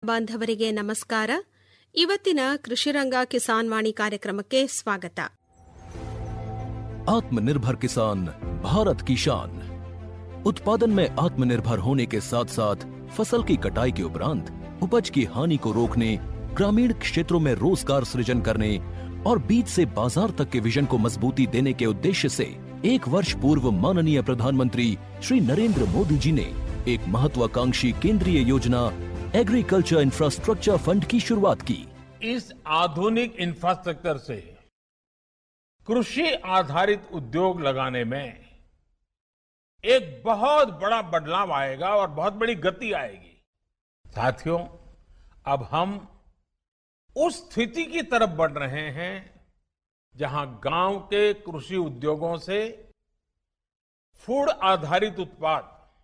ಬಾಂಧವರಿಗೆ ನಮಸ್ಕಾರ ಇವತ್ತಿನ ಕೃಷಿರಂಗ ಕಿಸಾನ್ ವಾಣಿ ಕಾರ್ಯಕ್ರಮಕ್ಕೆ ಸ್ವಾಗತ आत्मनिर्भर किसान भारत की शान उत्पादन में आत्मनिर्भर होने के साथ साथ फसल की कटाई के उपरांत उपज की हानि को रोकने ग्रामीण क्षेत्रों में रोजगार सृजन करने और बीज से बाजार तक के विजन को मजबूती देने के उद्देश्य से एक वर्ष पूर्व माननीय प्रधानमंत्री श्री नरेंद्र मोदी जी ने एक महत्वाकांक्षी केंद्रीय योजना एग्रीकल्चर इंफ्रास्ट्रक्चर फंड की शुरुआत की इस आधुनिक इंफ्रास्ट्रक्चर से कृषि आधारित उद्योग लगाने में एक बहुत बड़ा बदलाव आएगा और बहुत बड़ी गति आएगी साथियों अब हम उस स्थिति की तरफ बढ़ रहे हैं जहां गांव के कृषि उद्योगों से फूड आधारित उत्पाद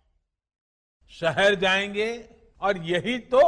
शहर जाएंगे और यही तो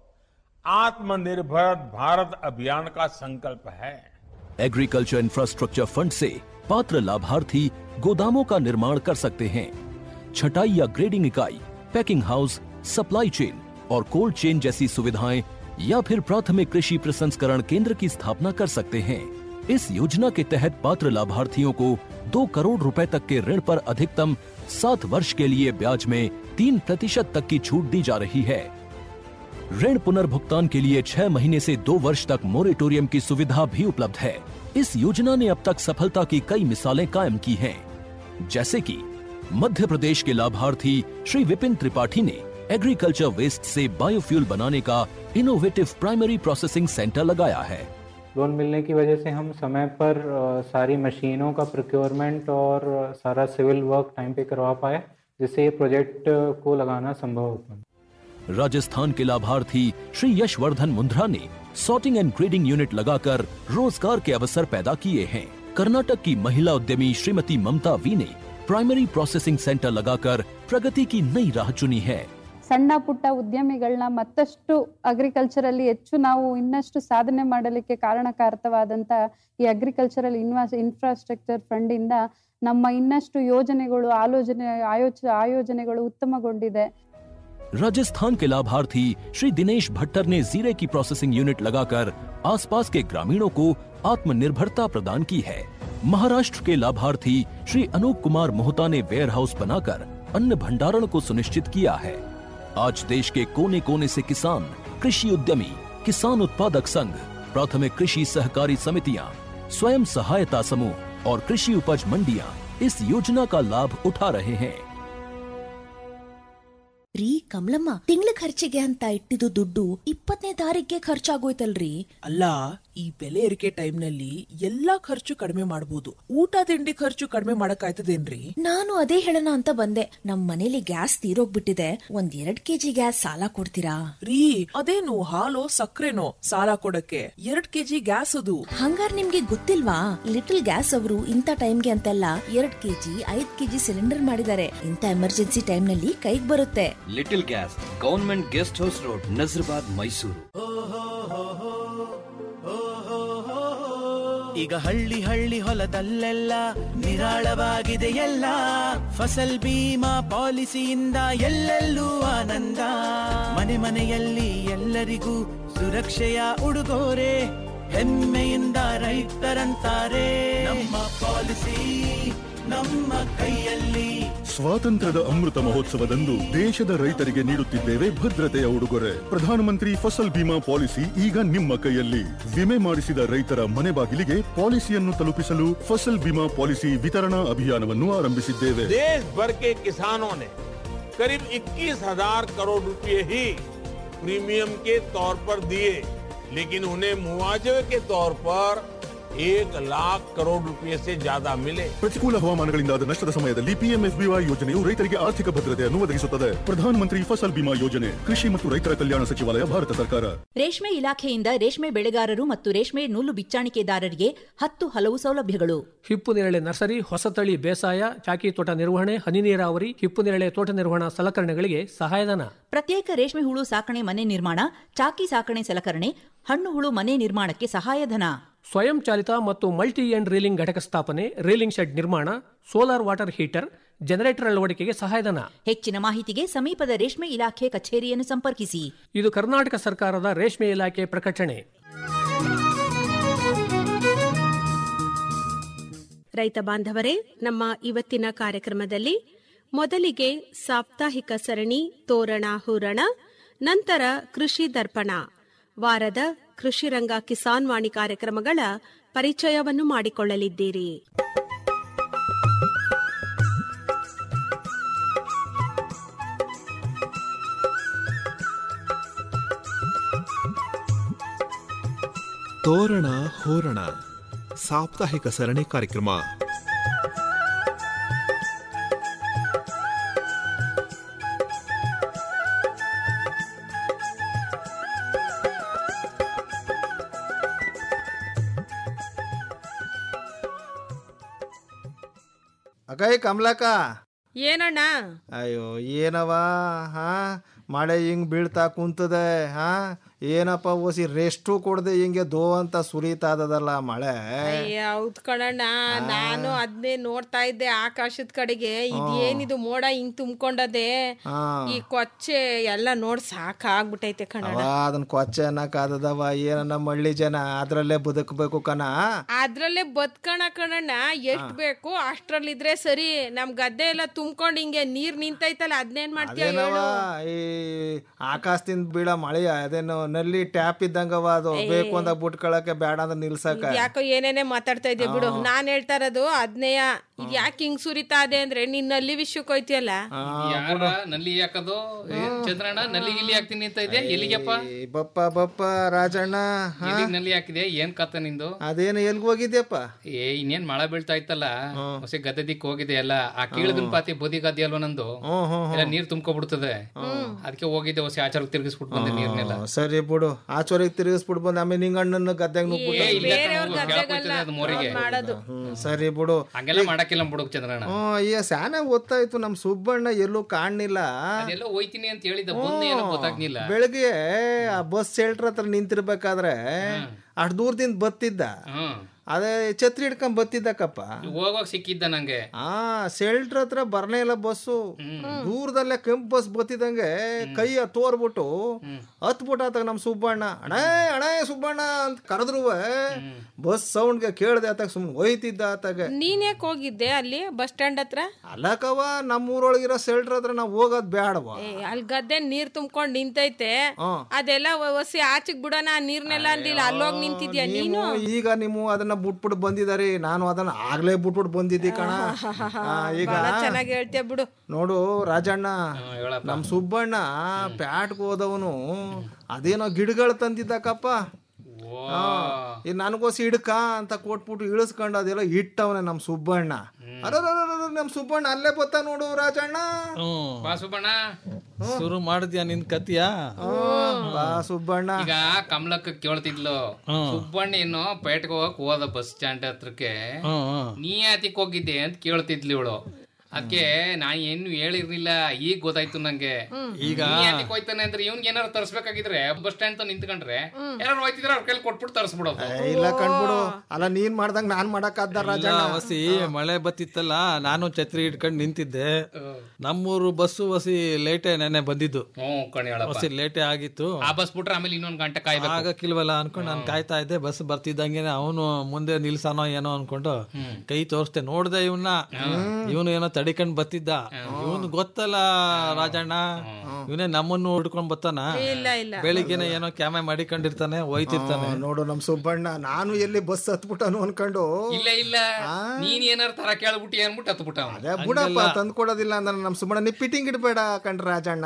आत्मनिर्भर भारत अभियान का संकल्प है एग्रीकल्चर इंफ्रास्ट्रक्चर फंड से पात्र लाभार्थी गोदामों का निर्माण कर सकते हैं छटाई या ग्रेडिंग इकाई पैकिंग हाउस सप्लाई चेन और कोल्ड चेन जैसी सुविधाएं या फिर प्राथमिक कृषि प्रसंस्करण केंद्र की स्थापना कर सकते हैं इस योजना के तहत पात्र लाभार्थियों को दो करोड़ रुपए तक के ऋण पर अधिकतम सात वर्ष के लिए ब्याज में तीन प्रतिशत तक की छूट दी जा रही है ऋण पुनर्भुगतान के लिए छह महीने से दो वर्ष तक मोरेटोरियम की सुविधा भी उपलब्ध है इस योजना ने अब तक सफलता की कई मिसालें कायम की हैं, जैसे कि मध्य प्रदेश के लाभार्थी श्री विपिन त्रिपाठी ने एग्रीकल्चर वेस्ट से बायोफ्यूल बनाने का इनोवेटिव प्राइमरी प्रोसेसिंग सेंटर लगाया है लोन मिलने की वजह से हम समय पर अ, सारी मशीनों का प्रोक्योरमेंट और अ, सारा सिविल वर्क टाइम पे करवा पाए जिससे ये प्रोजेक्ट अ, को लगाना संभव हो पाया राजस्थान के लाभार्थी श्री यशवर्धन मुंद्रा ने सॉर्टिंग एंड ग्रेडिंग यूनिट लगाकर रोजगार के अवसर पैदा किए हैं कर्नाटक की महिला उद्यमी श्रीमती ममता वी ने प्राइमरी प्रोसेसिंग सेंटर लगाकर प्रगति की नई राह चुनी है ಸಣ್ಣ ಪುಟ್ಟ ಉದ್ಯಮಿಗಳನ್ನ ಮತ್ತಷ್ಟು ಅಗ್ರಿಕಲ್ಚರಲ್ಲಿ ಹೆಚ್ಚು ನಾವು ಇನ್ನಷ್ಟು ಸಾಧನೆ ಮಾಡಲಿಕ್ಕೆ ಕಾರಣಕಾರಕವಾದಂತ ಈ ಅಗ್ರಿಕಲ್ಚರಲ್ ಇನ್ವಾಸ್ ಇನ್ಫ್ರಾಸ್ಟ್ರಕ್ಚರ್ ಫಂಡ್ ಇಂದ ನಮ್ಮ ಇನ್ನಷ್ಟು ಯೋಜನೆಗಳು ಆಲೋಚನೆ ಆಯೋಚ ಆಯೋಜನೆಗಳು ಉತ್ತಮಗೊಂಡಿದೆ राजस्थान के लाभार्थी श्री दिनेश भट्टर ने जीरे की प्रोसेसिंग यूनिट लगाकर आसपास के ग्रामीणों को आत्मनिर्भरता प्रदान की है महाराष्ट्र के लाभार्थी श्री अनूप कुमार मोहता ने वेयर हाउस बनाकर अन्न भंडारण को सुनिश्चित किया है आज देश के कोने कोने से किसान कृषि उद्यमी किसान उत्पादक संघ प्राथमिक कृषि सहकारी समितियां स्वयं सहायता समूह और कृषि उपज मंडियां इस योजना का लाभ उठा रहे हैं ರೀ ಕಮಲಮ್ಮ ತಿಂಗಳ ಖರ್ಚಿಗೆ ಅಂತ ಇಟ್ಟಿದ್ದು ದುಡ್ಡು ಇಪ್ಪತ್ತನೇ ತಾರೀಕಿಗೆ ಖರ್ಚಾಗೋಯ್ತಲ್ರಿ ಅಲ್ಲ ಈ ಬೆಲೆ ಏರಿಕೆ ಟೈಮ್ನಲ್ಲಿ ಎಲ್ಲಾ ಖರ್ಚು ಕಡಿಮೆ ಮಾಡಬಹುದು ಊಟ ತಿಂಡಿ ಖರ್ಚು ಕಡಿಮೆ ಮಾಡಕ್ಕಾಯ್ತದೇನ್ರಿ ನಾನು ಅದೇ ಹೇಳೋಣ ಅಂತ ಬಂದೆ ನಮ್ ಮನೇಲಿ ಗ್ಯಾಸ್ ತೀರೋಗ್ಬಿಟ್ಟಿದೆ ಒಂದ್ ಎರಡ್ ಕೆಜಿ ಗ್ಯಾಸ್ ಸಾಲ ಕೊಡ್ತೀರಾ ರೀ ಅದೇನು ಹಾಲು ಸಕ್ಕರೆನೋ ಸಾಲ ಕೊಡಕ್ಕೆ ಎರಡ್ ಕೆಜಿ ಗ್ಯಾಸ್ ಅದು ಹಂಗಾರ್ ನಿಮ್ಗೆ ಗೊತ್ತಿಲ್ವಾ ಲಿಟಲ್ ಗ್ಯಾಸ್ ಅವರು ಇಂಥ ಟೈಮ್ಗೆ ಅಂತೆಲ್ಲ ಎರಡ್ ಕೆಜಿ ಐದ್ ಕೆಜಿ ಸಿಲಿಂಡರ್ ಮಾಡಿದ್ದಾರೆ ಇಂಥ ಎಮರ್ಜೆನ್ಸಿ ಟೈಮ್ನಲ್ಲಿ ಕೈಗ್ ಬರುತ್ತೆ little gas government guest house road Nazarbad Mysuru ಈಗ ಹಳ್ಳಿ ಹಳ್ಳಿ ಹೊಲದಲ್ಲೆಲ್ಲ ನಿರಾಳವಾಗಿದೆ ಎಲ್ಲ ಫಸಲ್ ಬೀಮಾ ಪಾಲಿಸಿಯಿಂದ ಎಲ್ಲೆಲ್ಲೂ ಆನಂದ ಮನೆ ಮನೆಯಲ್ಲಿ ಎಲ್ಲರಿಗೂ ಸುರಕ್ಷೆಯ ಉಡುಗೊರೆ ಹೆಮ್ಮೆಯಿಂದ ರೈತರಂತಾರೆ ನಮ್ಮ ಪಾಲಿಸಿ ನಮ್ಮ ಕೈಯಲ್ಲಿ ಸ್ವಾತಂತ್ರ್ಯದ ಅಮೃತ ಮಹೋತ್ಸವದಂದು ದೇಶದ ರೈತರಿಗೆ ನೀಡುತ್ತಿದ್ದೇವೆ ಭದ್ರತೆಯ ಉಡುಗೊರೆ ಪ್ರಧಾನಮಂತ್ರಿ ಫಸಲ್ ಬಿಮಾ ಪಾಲಿಸಿ ಈಗ ನಿಮ್ಮ ಕೈಯಲ್ಲಿ ವಿಮೆ ಮಾಡಿಸಿದ ರೈತರ ಮನೆ ಬಾಗಿಲಿಗೆ ಪಾಲಿಸಿಯನ್ನು ತಲುಪಿಸಲು ಫಸಲ್ ಬಿಮಾ ಪಾಲಿಸಿ ವಿತರಣಾ ಅಭಿಯಾನವನ್ನು ಆರಂಭಿಸಿದ್ದೇವೆ देश भर के किसानों ने करीब 21,000 करोड़ रुपए ही प्रीमियम के तौर पर दिए लेकिन उन्हें मुआवजे के तौर पर एक लाख करोड़ रुपए से ज्यादा मिले ಪ್ರತಿಕೂಲ ಹವಾಮಾನಗಳಿಂದಾದ ನಷ್ಟದ ಸಮಯದಲ್ಲಿ ಪಿಎಂಎಫ್ಬಿವೈ ಯೋಜನೆಯು ರೈತರಿಗೆ ಆರ್ಥಿಕ ಭದ್ರತೆಯನ್ನು ಒದಗಿಸುತ್ತದೆ ಪ್ರಧಾನಮಂತ್ರಿ ಫಸಲ್ ಬಿಮಾ ಯೋಜನೆ ಕೃಷಿ ಮತ್ತು ರೈತರ ಕಲ್ಯಾಣ ಸಚಿವಾಲಯ ಭಾರತ ಸರ್ಕಾರ ರೇಷ್ಮೆ ಇಲಾಖೆಯಿಂದ ರೇಷ್ಮೆ ಬೆಳೆಗಾರರು ಮತ್ತು ರೇಷ್ಮೆ ನೂಲು ಬಿಚ್ಚಾಣಿಕೆದಾರರಿಗೆ ಹತ್ತು ಹಲವು ಸೌಲಭ್ಯಗಳು ಹಿಪ್ಪು ನೇರಳೆ ನರ್ಸರಿ ಹೊಸತಳಿ ಬೇಸಾಯ ಚಾಕಿ ತೋಟ ನಿರ್ವಹಣೆ ಹನಿ ನೀರಾವರಿ ಹಿಪ್ಪು ನೇರಳೆ ತೋಟ ನಿರ್ವಹಣಾ ಸಲಕರಣೆಗಳಿಗೆ ಸಹಾಯಧನ ಪ್ರತ್ಯೇಕ ರೇಷ್ಮೆ ಹುಳು ಸಾಕಣೆ ಮನೆ ನಿರ್ಮಾಣ ಚಾಕಿ ಸಾಕಣೆ ಸಲಕರಣೆ ಹಣ್ಣು ಹುಳು ಮನೆ ನಿರ್ಮಾಣಕ್ಕೆ ಸಹಾಯಧನ ಸ್ವಯಂ ಚಾಲಿತ ಮತ್ತು ಮಲ್ಟಿ ಎಂಡ್ ರೀಲಿಂಗ್ ಘಟಕ ಸ್ಥಾಪನೆ ರೀಲಿಂಗ್ ಶೆಡ್ ನಿರ್ಮಾಣ ಸೋಲಾರ್ ವಾಟರ್ ಹೀಟರ್ ಜನರೇಟರ್ ಅಳವಡಿಕೆಗೆ ಸಹಾಯಧನ ಹೆಚ್ಚಿನ ಮಾಹಿತಿಗೆ ಸಮೀಪದ ರೇಷ್ಮೆ ಇಲಾಖೆ ಕಚೇರಿಯನ್ನು ಸಂಪರ್ಕಿಸಿ ಇದು ಕರ್ನಾಟಕ ಸರ್ಕಾರದ ರೇಷ್ಮೆ ಇಲಾಖೆ ಪ್ರಕಟಣೆ ರೈತ ಬಾಂಧವರೇ ನಮ್ಮ ಇವತ್ತಿನ ಕಾರ್ಯಕ್ರಮದಲ್ಲಿ ಮೊದಲಿಗೆ ಸಾಪ್ತಾಹಿಕ ಸರಣಿ ತೋರಣ ಹೂರಣ ನಂತರ ಕೃಷಿ ದರ್ಪಣ ವಾರದ ಕೃಷಿ ರಂಗ ಕಿಸಾನ್ ವಾಣಿ ಕಾರ್ಯಕ್ರಮಗಳ ಪರಿಚಯವನ್ನು ಮಾಡಿಕೊಳ್ಳಲಿದ್ದೀರಿ ತೋರಣ ಹೋರಣ ಸಾಪ್ತಾಹಿಕ ಸರಣಿ ಕಾರ್ಯಕ್ರಮ ಅಕೈ ಕಮಲಕ್ಕ ಏನಣ್ಣ ಅಯ್ಯೋ ಏನವ ಹಾ ಮಳೆ ಹಿಂಗ್ ಬೀಳ್ತಾ ಕುಂತದೆ ಹಾ ಏನಪ್ಪ ಓಸಿ ರೆಸ್ಟು ಕೊಡದೆ ಹಿಂಗೆ ದೋ ಅಂತ ಸುರಿತಾ ಅದಲ್ಲ ಮಳೆ ಅಯ್ಯ ಹೌದ್ ಕಣಣ್ಣ ನಾನು ಅದ್ನೇ ನೋಡ್ತಾ ಇದ್ದೆ ಆಕಾಶದ ಕಡೆಗೆ ಇದೇನಿದು ಮೋಡ ಹಿಂಗ್ ತುಂಬ್ಕೊಂಡದೆ ಹಾ ಈ ಕೊಚ್ಚೆ ಎಲ್ಲ ನೋಡ್ ಸಾಕಾಗ್ಬಿಟ್ಟೈತೆ ಅವ ಕಣಣ್ಣ ಅದನ್ನ ಕೊಚ್ಚೆ ಅನ್ನಕ್ಕಾದದವ ಏನನ್ನ ಮಳ್ಳಿ ಜನ ಅದ್ರಲ್ಲೇ ಬದುಕಬೇಕು ಕಣ ಅದ್ರಲ್ಲೇ ಬದ್ಕಣ ಕಣಣ್ಣ ಎಷ್ಟ್ ಬೇಕು ಅಷ್ಟ್ರಲ್ಲಿದ್ರೆ ಸರಿ ನಮ್ ಗದ್ದೆ ಎಲ್ಲ ತುಂಬ್ಕೊಂಡ್ ಹಿಂಗೆ ನೀರ್ ನಿಂತೈತಲ್ಲ ಅದ್ನೇನ್ ಮಾಡ್ತೀಯ ಅದೇನವ ಹೇಳು ಈ ಆಕಾಶದಿಂದ ಬೀಳ ಮಳೆ ಅದೇನು ನಲ್ಲಿ ಟ್ಯಾಪ್ ಇದ್ದಂಗವ ಅದು ಬೇಕು ಅಂದಾಗ ಬಿಟ್ಕೊಳಕ್ಕೆ ಬೇಡ ಅಂದ್ರೆ ನಿಲ್ಸಕ ಇದ್ ಯಾಕೋ ಏನೇನೇ ಮಾತಾಡ್ತಾ ಇದ್ದೆ ಬಿಡು ನಾನ್ ಹೇಳ್ತಾ ಇರೋದು ಅದ್ನೇಯ ಇದ್ ಯಾಕೆ ಹಿಂಗ್ ಸುರಿತಾ ಇದೆ ಅಂದ್ರೆ ನಿನ್ ನಲ್ಲಿ ವಿಷಯಕ್ಕೆ ಹೋಯ್ತಿಯಲ್ಲ ಯಾರ ನಲ್ಲಿ ಹಾಕೋದು ಏನ್ ಚಂದ್ರಣ್ಣ ನಲ್ಲಿ ಗಿಲ್ಲಿ ಹಾಕ್ತೀನಿ ಅಂತ ಇದೆ ಎಲ್ಲಿಗೆಪ್ಪ ಈ ಬಪ್ಪ ಬಪ್ಪ ರಾಜಣ್ಣ ಹಾ? ಎಲ್ಲಿಗ್ ನಲ್ಲಿ ಹಾಕಿದೆ ಏನ್ ಕತ್ತ ನಿಂದು ಅದೇನು ಎಲ್ಗ್ ಹೋಗಿದ್ಯಪ್ಪ ಏ ಇನ್ನೇನ್ ಮಳೆ ಬೀಳ್ತಾ ಇತ್ತಲ್ಲ ಹೊಸ ಗದ್ದೆ ದಿಕ್ ಹೋಗಿದೆ ಎಲ್ಲ ಆ ಕೀಳಗನ್ ಪಾತಿ ಬದಿ ಗದ್ದೆ ಅಲ್ವಾ ನಂದು ಎಲ್ಲ ನೀರ್ ತುಂಬ್ಕೊಬಿಡ್ತದೆ ಅದಕ್ಕೆ ಹೋಗಿದ್ದೆ ಹೊಸ ಆಚಾರಕ್ಕೆ ತಿರ್ಗಿಸ್ಬಿಟ್ಟು ಬಂದೆ ನೀರ್ನೆಲ್ಲ ಹ್ಮ್, ಸರಿ ಬಿಡು ಆಚೋರಿಗೆ ತಿರುಗಿಸ್ಬಿಟ್ಟು ಬಂದು ಆಮೇಲೆ ನಿಂಗಣ್ಣನ ಗದ್ದೆಗೆ ನುಗ್ಬಿಟ್ಟು ಏ, ಇಲ್ಲ ಕಣೋ, ಕೆಳಗ್ ಹೋಯ್ತದೆ ಅದು ಮೋರಿಗೆ ಮಾಡೋದು ಹ್ಮ್, ಸರಿ ಬಿಡು ಹಂಗೆಲ್ಲ ಮಾಡಕ್ಕಿಲ್ಲ ಬಿಡು ಚಂದ್ರಣ್ಣ ಹ್ಮ್ ಅಯ್ಯ ಸ್ಯಾನೆ ಗೊತ್ತಾಯ್ತು ನಮ್ ಸುಬ್ಬಣ್ಣ ಎಲ್ಲೂ ಕಾಣ್ಲಿಲ್ಲ ಅದೆಲ್ಲ ಹೋಯ್ತೀನಿ ಅಂತ ಹೇಳಿದ್ದ ಬಂದು ಏನೋ ಗೊತ್ತಾಗ್ಲಿಲ್ಲ ಬೆಳಗ್ಗೆ ಆ ಬಸ್ ಶೆಲ್ಟರ್ ಹತ್ರ ನಿಂತಿರ್ಬೇಕಾದ್ರೆ ಅಷ್ಟ್ ದೂರದಿಂದ ಬತ್ತಿದ್ದ ಹ್ಮ್ ಅದೇ ಛತ್ರಿ ಹಿಡ್ಕೊಂಡ್ ಬತ್ತಿದ್ದಕ್ಕಪ್ಪ ಹೋಗೋಕ್ ಸಿಕ್ಕಿದ್ದ ನಂಗೆ ಆ ಶೆಲ್ಟರ್ ಹತ್ರ ಬರ್ನೇ ಇಲ್ಲ ಬಸ್ಸು ದೂರದಲ್ಲೇ ಕೆಂಪು ಬಸ್ ಬತ್ತಿದಂಗೆ ಕೈಯ ತೋರ್ಬಿಟ್ಟು ಹತ್ಬಿಟ್ಟ ಆತಾಗ ನಮ್ ಸುಬ್ಬಣ್ಣ ಅಣೇ ಅಣೇ ಸುಬ್ಬಣ್ಣ ಅಂತ ಕರೆದ್ರು ಬಸ್ ಸೌಂಡ್ಗೆ ಕೇಳ್ದೆ ಆತಾಗ ಸುಮ್ನೆ ಹೋಯ್ತಿದ್ದ ಆತಾಗ ನೀನ್ ಯಾಕೆ ಹೋಗಿದ್ದೆ ಅಲ್ಲಿ ಬಸ್ ಸ್ಟ್ಯಾಂಡ್ ಹತ್ರ ಅಲ್ಲಕವ ನಮ್ಮೂರೊಳಗಿರೋ ಶೆಲ್ಟರ್ ಹತ್ರ ನಾವ್ ಹೋಗೋದ್ ಬೇಡವಾ ಏ, ಅಲ್ಲಿ ಗದ್ದೆ ನೀರ್ ತುಂಬ್ಕೊಂಡ್ ನಿಂತೈತೆ ಹ್ಮ್. ಅದೆಲ್ಲ ಒಸಿ ಆಚೆಗ್ ಬಿಡೋಣ ಆ ನೀರ್ನೆಲ್ಲ ಅಲ್ಲಿಲ್ಲ ಅಲ್ಲೋಗ್ ನಿಂತಿದ್ಯಾ ನೀನು ನೀವು ಈಗ ನೀವು ಅದನ್ನ ಬಿಟ್ಬಿಟ್ಟು ಬಂದಿದಾರಿ ನಾನು ಅದನ್ನ ಆಗ್ಲೇ ಬಿಟ್ಬಿಟ್ಟು ಬಂದಿದ್ದಿ ಕಣ ಆ, ಈಗ ಬಹಳ ಚೆನ್ನಾಗಿ ಹೇಳ್ತೀಯ ಬಿಡು ನೋಡು ರಾಜಣ್ಣ ನಮ್ ಸುಬ್ಬಣ್ಣ ಪ್ಯಾಟ್ಗೆ ಹೋದವನು ಅದೇನೋ ಗಿಡಗಳು ತಂದಿದ್ದಕ್ಕಪ್ಪ ಆ, ಈ ನನಗೋಸಿ ಹಿಡ್ಕ ಅಂತ ಕೊಟ್ಬಿಟ್ಟು ಇಳಿಸ್ಕೊಂಡು ಅದೆಲ್ಲ ಇಟ್ಟವನೆ ನಮ್ ಸುಬ್ಬಣ್ಣ ಅರ ನಮ್ ಸುಬ್ಬಣ್ಣ ಅಲ್ಲೇ ಬತ್ತ ನೋಡು ರಾಜಣ್ಣ ಬಾ ಸುಬ್ಬಣ್ಣ ಶುರು ಮಾಡಿದ್ಯಾ ನಿನ್ ಕತಿಯ ಬಾ ಸುಬ್ಬಣ್ಣ ಈಗ ಕಮಲಕ್ಕ ಕೇಳ್ತಿದ್ಲು ಸುಬ್ಬಣ್ಣ ಏನು ಪೇಟೆಗೆ ಹೋಗಕ್ ಹೋದ ಬಸ್ ಸ್ಟ್ಯಾಂಡ್ ಹತ್ರಕ್ಕೆ ನೀ ಯಾತಿಕ್ ಹೋಗಿದ್ದೆ ಅಂತ ಕೇಳ್ತಿದ್ಲಿ ಇವಳು ಅದಕ್ಕೆ ನಾ ಏನು ಹೇಳಿರ್ಲಿಲ್ಲ ಈಗ ಗೊತ್ತಾಯ್ತು ನಂಗೆ ಈಗ ನೀ ಯಾತಿಕ್ ಹೋಯ್ತಾನೆ ಅಂದ್ರೆ ಇವ್ನ್ಗೆ ಏನಾರು ತರ್ಸ್ಬೇಕಾಗಿದ್ರೆ ಬಸ್ ಸ್ಟ್ಯಾಂಡ್ ನಿಂತ್ಕೊಂಡ್ರೆ ಯಾರು ಹೋಯ್ತಿದ್ರೆ ಅವ್ರ ಕೈಲಿ ಕೊಟ್ಬಿಟ್ಟು ತರಿಸ್ಬಿಡೋದು ಏ, ಇಲ್ಲ ಕಣ್ಬಿಡು ಅಲ್ಲ ನೀನ್ ಮಾಡ್ದಂಗ ನಾನ್ ಮಾಡಕ್ಕಾದ ರಾಜಣ್ಣ ವಸಿ ಮಳೆ ಬತ್ತಿತ್ತಲ್ಲ ನಾನು ಛತ್ರಿ ಇಟ್ಕೊಂಡು ನಿಂತಿದ್ದೆ ನಮ್ಮೂರು ಬಸ್ಸು ವಸಿ ಲೇಟೆ ನೆನೆ ಬಂದಿದ್ದು ಹ್ಞೂ ಕಣಿ ಹೇಳಪ್ಪ ವಸಿ ಲೇಟೆ ಆಗಿತ್ತು ಆ ಬಸ್ ಬಿಟ್ರೆ ಆಮೇಲೆ ಇನ್ನೊಂದ್ ಗಂಟೆ ಕಾಯ್ಬೇಕು ಆಗಕ್ಕಿಲ್ವಲ್ಲ ಅನ್ಕೊಂಡು ನಾನು ಕಾಯ್ತಾ ಇದ್ದೆ ಬಸ್ ಬರ್ತಿದ್ದಂಗೆನೆ ಅವನು ಮುಂದೆ ನಿಲ್ಸಾನೋ ಏನೋ ಅನ್ಕೊಂಡು ಕೈ ತೋರಿಸ್ದೆ ನೋಡ್ದೆ ಇವನ್ನ ಇವನು ಏನೋ ತಡಿಕೊಂಡ್ ಬತ್ತಿದ್ದ ಇವನು ಗೊತ್ತಲ್ಲ ರಾಜಣ್ಣ ಇವನೇ ನಮ್ಮನ್ನು ಹುಡ್ಕೊಂಡ್ ಬರ್ತಾನ ಇಲ್ಲ ಇಲ್ಲ ಬೆಳಿಗ್ಗೆನೆ ಏನೋ ಕ್ಯಾಮೆ ಮಾಡಿಕೊಂಡಿರ್ತಾನೆ ಹೋಯ್ತಿರ್ತಾನೆ ನೋಡು ನಮ್ ಸುಬ್ಬಣ್ಣ ನಾನು ಎಲ್ಲಿ ಬಸ್ ಹತ್ಬಿಟ್ಟನು ಅನ್ಕೊಂಡು ಇಲ್ಲ ಇಲ್ಲ ನೀನ್ ಏನಾರು ತರ ಕೇಳ್ಬಿಟ್ಟಿ ಅನ್ಬಿಟ್ಟು ಹತ್ಬಿಟ್ಟ ಅವ್ನು. ಅದೇ ಬುಡಪ್ಪ ತಂದ್ ಕೊಡೋದಿಲ್ಲ ಅಂದ್ರೆ ನಮ್ ಸುಬ್ಬಣ್ಣ ನೀ ಫಿಟ್ಟಿಂಗ್ ಇಡ್ಬೇಡ ಕಣ್ರ ರಾಜಣ್ಣ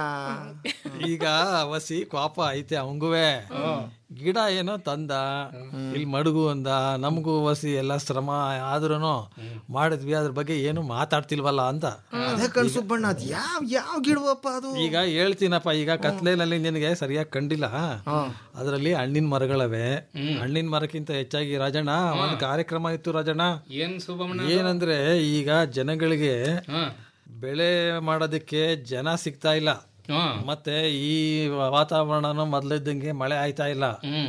ಈಗ ವಸಿ ಕೋಪ ಐತೆ ಅವಂಗುವೆ ಗಿಡ ಏನೋ ತಂದ ಇಲ್ಲಿ ಮಡುಗು ಅಂದ ನಮಗೂ ವಸಿ ಎಲ್ಲ ಶ್ರಮ ಆದ್ರೂನು ಮಾಡಿದ್ವಿ ಅದ್ರ ಬಗ್ಗೆ ಏನು ಮಾತಾಡ್ತಿಲ್ವಲ್ಲ ಅಂತ ಅದೇ ಕಣ್ ಸುಬ್ಬಣ್ಣ ಅದ್ ಯಾವ ಯಾವ ಗಿಡವಪ್ಪ ಅದು ಈಗ ಹೇಳ್ತೀನಪ್ಪ ಈಗ ಕತ್ಲೇನಲ್ಲಿ ನಿನಗೆ ಸರಿಯಾಗಿ ಕಂಡಿಲ್ಲ ಅದರಲ್ಲಿ ಹಣ್ಣಿನ ಮರಗಳವೆ ಹಣ್ಣಿನ ಮರಕ್ಕಿಂತ ಹೆಚ್ಚಾಗಿ ರಾಜಣ್ಣ ಒಂದು ಕಾರ್ಯಕ್ರಮ ಇತ್ತು ರಾಜಣ್ಣ ಏನ್ ಸುಬ್ಬಣ್ಣ ಏನಂದ್ರೆ ಈಗ ಜನಗಳಿಗೆ ಬೆಳೆ ಮಾಡೋದಕ್ಕೆ ಜನ ಸಿಗ್ತಾ ಇಲ್ಲ ಮತ್ತೆ ಈ ವಾತಾವರಣನು ಮೊದ್ಲಿದ್ದಂಗೆ ಮಳೆ ಆಯ್ತಾ ಇಲ್ಲ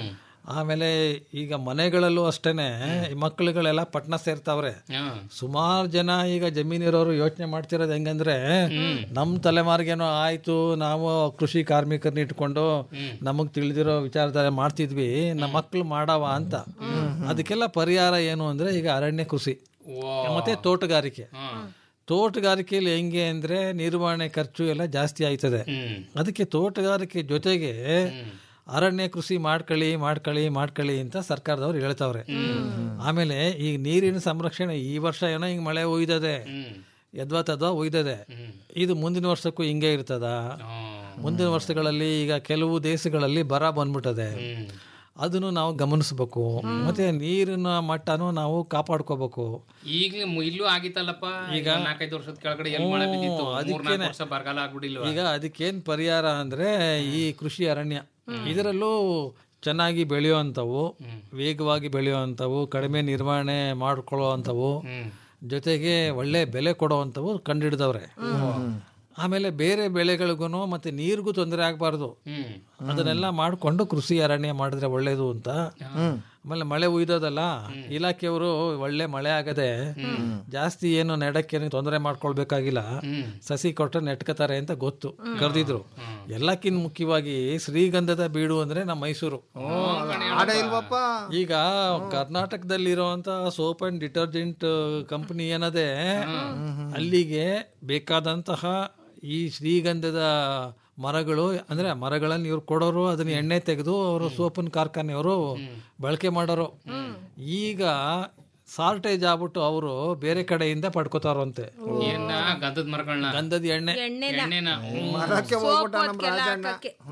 ಆಮೇಲೆ ಈಗ ಮನೆಗಳಲ್ಲೂ ಅಷ್ಟೇನೆ ಈ ಮಕ್ಕಳುಗಳೆಲ್ಲ ಪಟ್ನ ಸೇರ್ತಾವ್ರೆ ಸುಮಾರು ಜನ ಈಗ ಜಮೀನಿರೋರು ಯೋಚನೆ ಮಾಡ್ತಿರೋದು ಹೆಂಗಂದ್ರೆ ನಮ್ಮ ತಲೆಮಾರಿಗೇನೋ ಆಯ್ತು ನಾವು ಕೃಷಿ ಕಾರ್ಮಿಕರನ್ನ ಇಟ್ಕೊಂಡು ನಮಗ್ ತಿಳಿದಿರೋ ವಿಚಾರಧಾರೆ ಮಾಡ್ತಿದ್ವಿ ನಮ್ಮ ಮಕ್ಳು ಮಾಡವ ಅಂತ ಅದಕ್ಕೆಲ್ಲ ಪರಿಹಾರ ಏನು ಅಂದ್ರೆ ಈಗ ಅರಣ್ಯ ಕೃಷಿ ಮತ್ತೆ ತೋಟಗಾರಿಕೆ ತೋಟಗಾರಿಕೆಯಲ್ಲಿ ಹೆಂಗೆ ಅಂದ್ರೆ ನಿರ್ವಹಣೆ ಖರ್ಚು ಎಲ್ಲ ಜಾಸ್ತಿ ಆಯ್ತದೆ ಅದಕ್ಕೆ ತೋಟಗಾರಿಕೆ ಜೊತೆಗೆ ಅರಣ್ಯ ಕೃಷಿ ಮಾಡ್ಕೊಳ್ಳಿ ಮಾಡ್ಕೊಳ್ಳಿ ಮಾಡ್ಕೊಳ್ಳಿ ಅಂತ ಸರ್ಕಾರದವ್ರು ಹೇಳ್ತಾವ್ರೆ ಆಮೇಲೆ ಈಗ ನೀರಿನ ಸಂರಕ್ಷಣೆ ಈ ವರ್ಷ ಏನೋ ಹಿಂಗ್ ಮಳೆ ಒಯ್ದದೆ ಯದ್ವಾ ತದ್ವಾ ಒಯ್ದದೆ ಇದು ಮುಂದಿನ ವರ್ಷಕ್ಕೂ ಹಿಂಗೆ ಇರ್ತದ ಮುಂದಿನ ವರ್ಷಗಳಲ್ಲಿ ಈಗ ಕೆಲವು ದೇಶಗಳಲ್ಲಿ ಬರ ಬಂದ್ಬಿಟ್ಟದೆ ಅದನ್ನು ನಾವು ಗಮನಿಸ್ಬೇಕು ಮತ್ತೆ ನೀರಿನ ಮಟ್ಟನೂ ನಾವು ಕಾಪಾಡ್ಕೋಬೇಕು ಈಗ್ಲೇ ಮು- ಇಲ್ಲೂ ಆಗಿತ್ತಲ್ಲಪ್ಪ ಈಗ ನಾಲ್ಕೈದು ವರ್ಷದ ಕೆಳಗಡೆ ಎಲ್ಲಿ ಮಳೆ ಬಿದ್ದಿತ್ತು ಮೂರ್ನಾಲ್ಕು ವರ್ಷ ಬರಗಾಲ ಆಗ್ಬಿಟ್ಟಿಲ್ವಾ ಈಗ ಅದಕ್ಕೇನ್ ಪರಿಹಾರ ಅಂದ್ರೆ ಈ ಕೃಷಿ ಅರಣ್ಯ ಇದರಲ್ಲೂ ಚೆನ್ನಾಗಿ ಬೆಳೆಯುವಂಥವು ವೇಗವಾಗಿ ಬೆಳೆಯುವಂಥವು ಕಡಿಮೆ ನಿರ್ವಹಣೆ ಮಾಡ್ಕೊಳ್ಳುವಂಥವು ಜೊತೆಗೆ ಒಳ್ಳೆ ಬೆಲೆ ಕೊಡುವಂಥವು ಕಂಡಿಡಿದವ್ರೆ ಆಮೇಲೆ ಬೇರೆ ಬೆಳೆಗಳಿಗೂ ಮತ್ತೆ ನೀರಿಗೂ ತೊಂದರೆ ಆಗಬಾರ್ದು ಅದನ್ನೆಲ್ಲ ಮಾಡಿಕೊಂಡು ಕೃಷಿ ಅರಣ್ಯ ಮಾಡಿದ್ರೆ ಒಳ್ಳೇದು ಅಂತ ಆಮೇಲೆ ಮಳೆ ಉಯ್ದೋದಲ್ಲ ಇಲಾಖೆಯವರು ಒಳ್ಳೆ ಮಳೆ ಆಗದೆ ಜಾಸ್ತಿ ಏನು ನೆಡಕ್ಕೆ ತೊಂದರೆ ಮಾಡ್ಕೊಳ್ಬೇಕಾಗಿಲ್ಲ ಸಸಿ ಕೊಟ್ಟರೆ ನೆಟ್ಕೋತಾರೆ ಅಂತ ಗೊತ್ತು ಕರೆದಿದ್ರು ಎಲ್ಲಕ್ಕಿಂತ ಮುಖ್ಯವಾಗಿ ಶ್ರೀಗಂಧದ ಬೀಡು ಅಂದ್ರೆ ನಮ್ಮ ಮೈಸೂರು ಆಡ ಇಲ್ವಪ್ಪ ಈಗ ಕರ್ನಾಟಕದಲ್ಲಿರುವಂತ ಸೋಪ್ ಅಂಡ್ ಡಿಟರ್ಜೆಂಟ್ ಕಂಪನಿ ಏನದೆ ಅಲ್ಲಿಗೆ ಬೇಕಾದಂತಹ ಈ ಶ್ರೀಗಂಧದ ಮರಗಳು ಅಂದ್ರೆ ಮರಗಳನ್ನು ಇವ್ರು ಕೊಡೋರು ಅದನ್ನ ಎಣ್ಣೆ ತೆಗೆದು ಅವರು ಸೋಪಿನ ಕಾರ್ಖಾನೆಯವರು ಬಳಕೆ ಮಾಡೋರು ಈಗ ಸಾರ್ಟೇಜ್ ಆಗ್ಬಿಟ್ಟು ಅವರು ಬೇರೆ ಕಡೆಯಿಂದ ಪಡ್ಕೋತಾರಂತೆ ಏನ ಗಂಧದ ಮರಗಳನ್ನ ಗಂಧದ ಎಣ್ಣೆ ಎಣ್ಣೆನ ಮರಕ್ಕೆ ಹೋಗ್ಬಿಟ್ಟ ನಮ್ಮ ರಾಜಣ್ಣ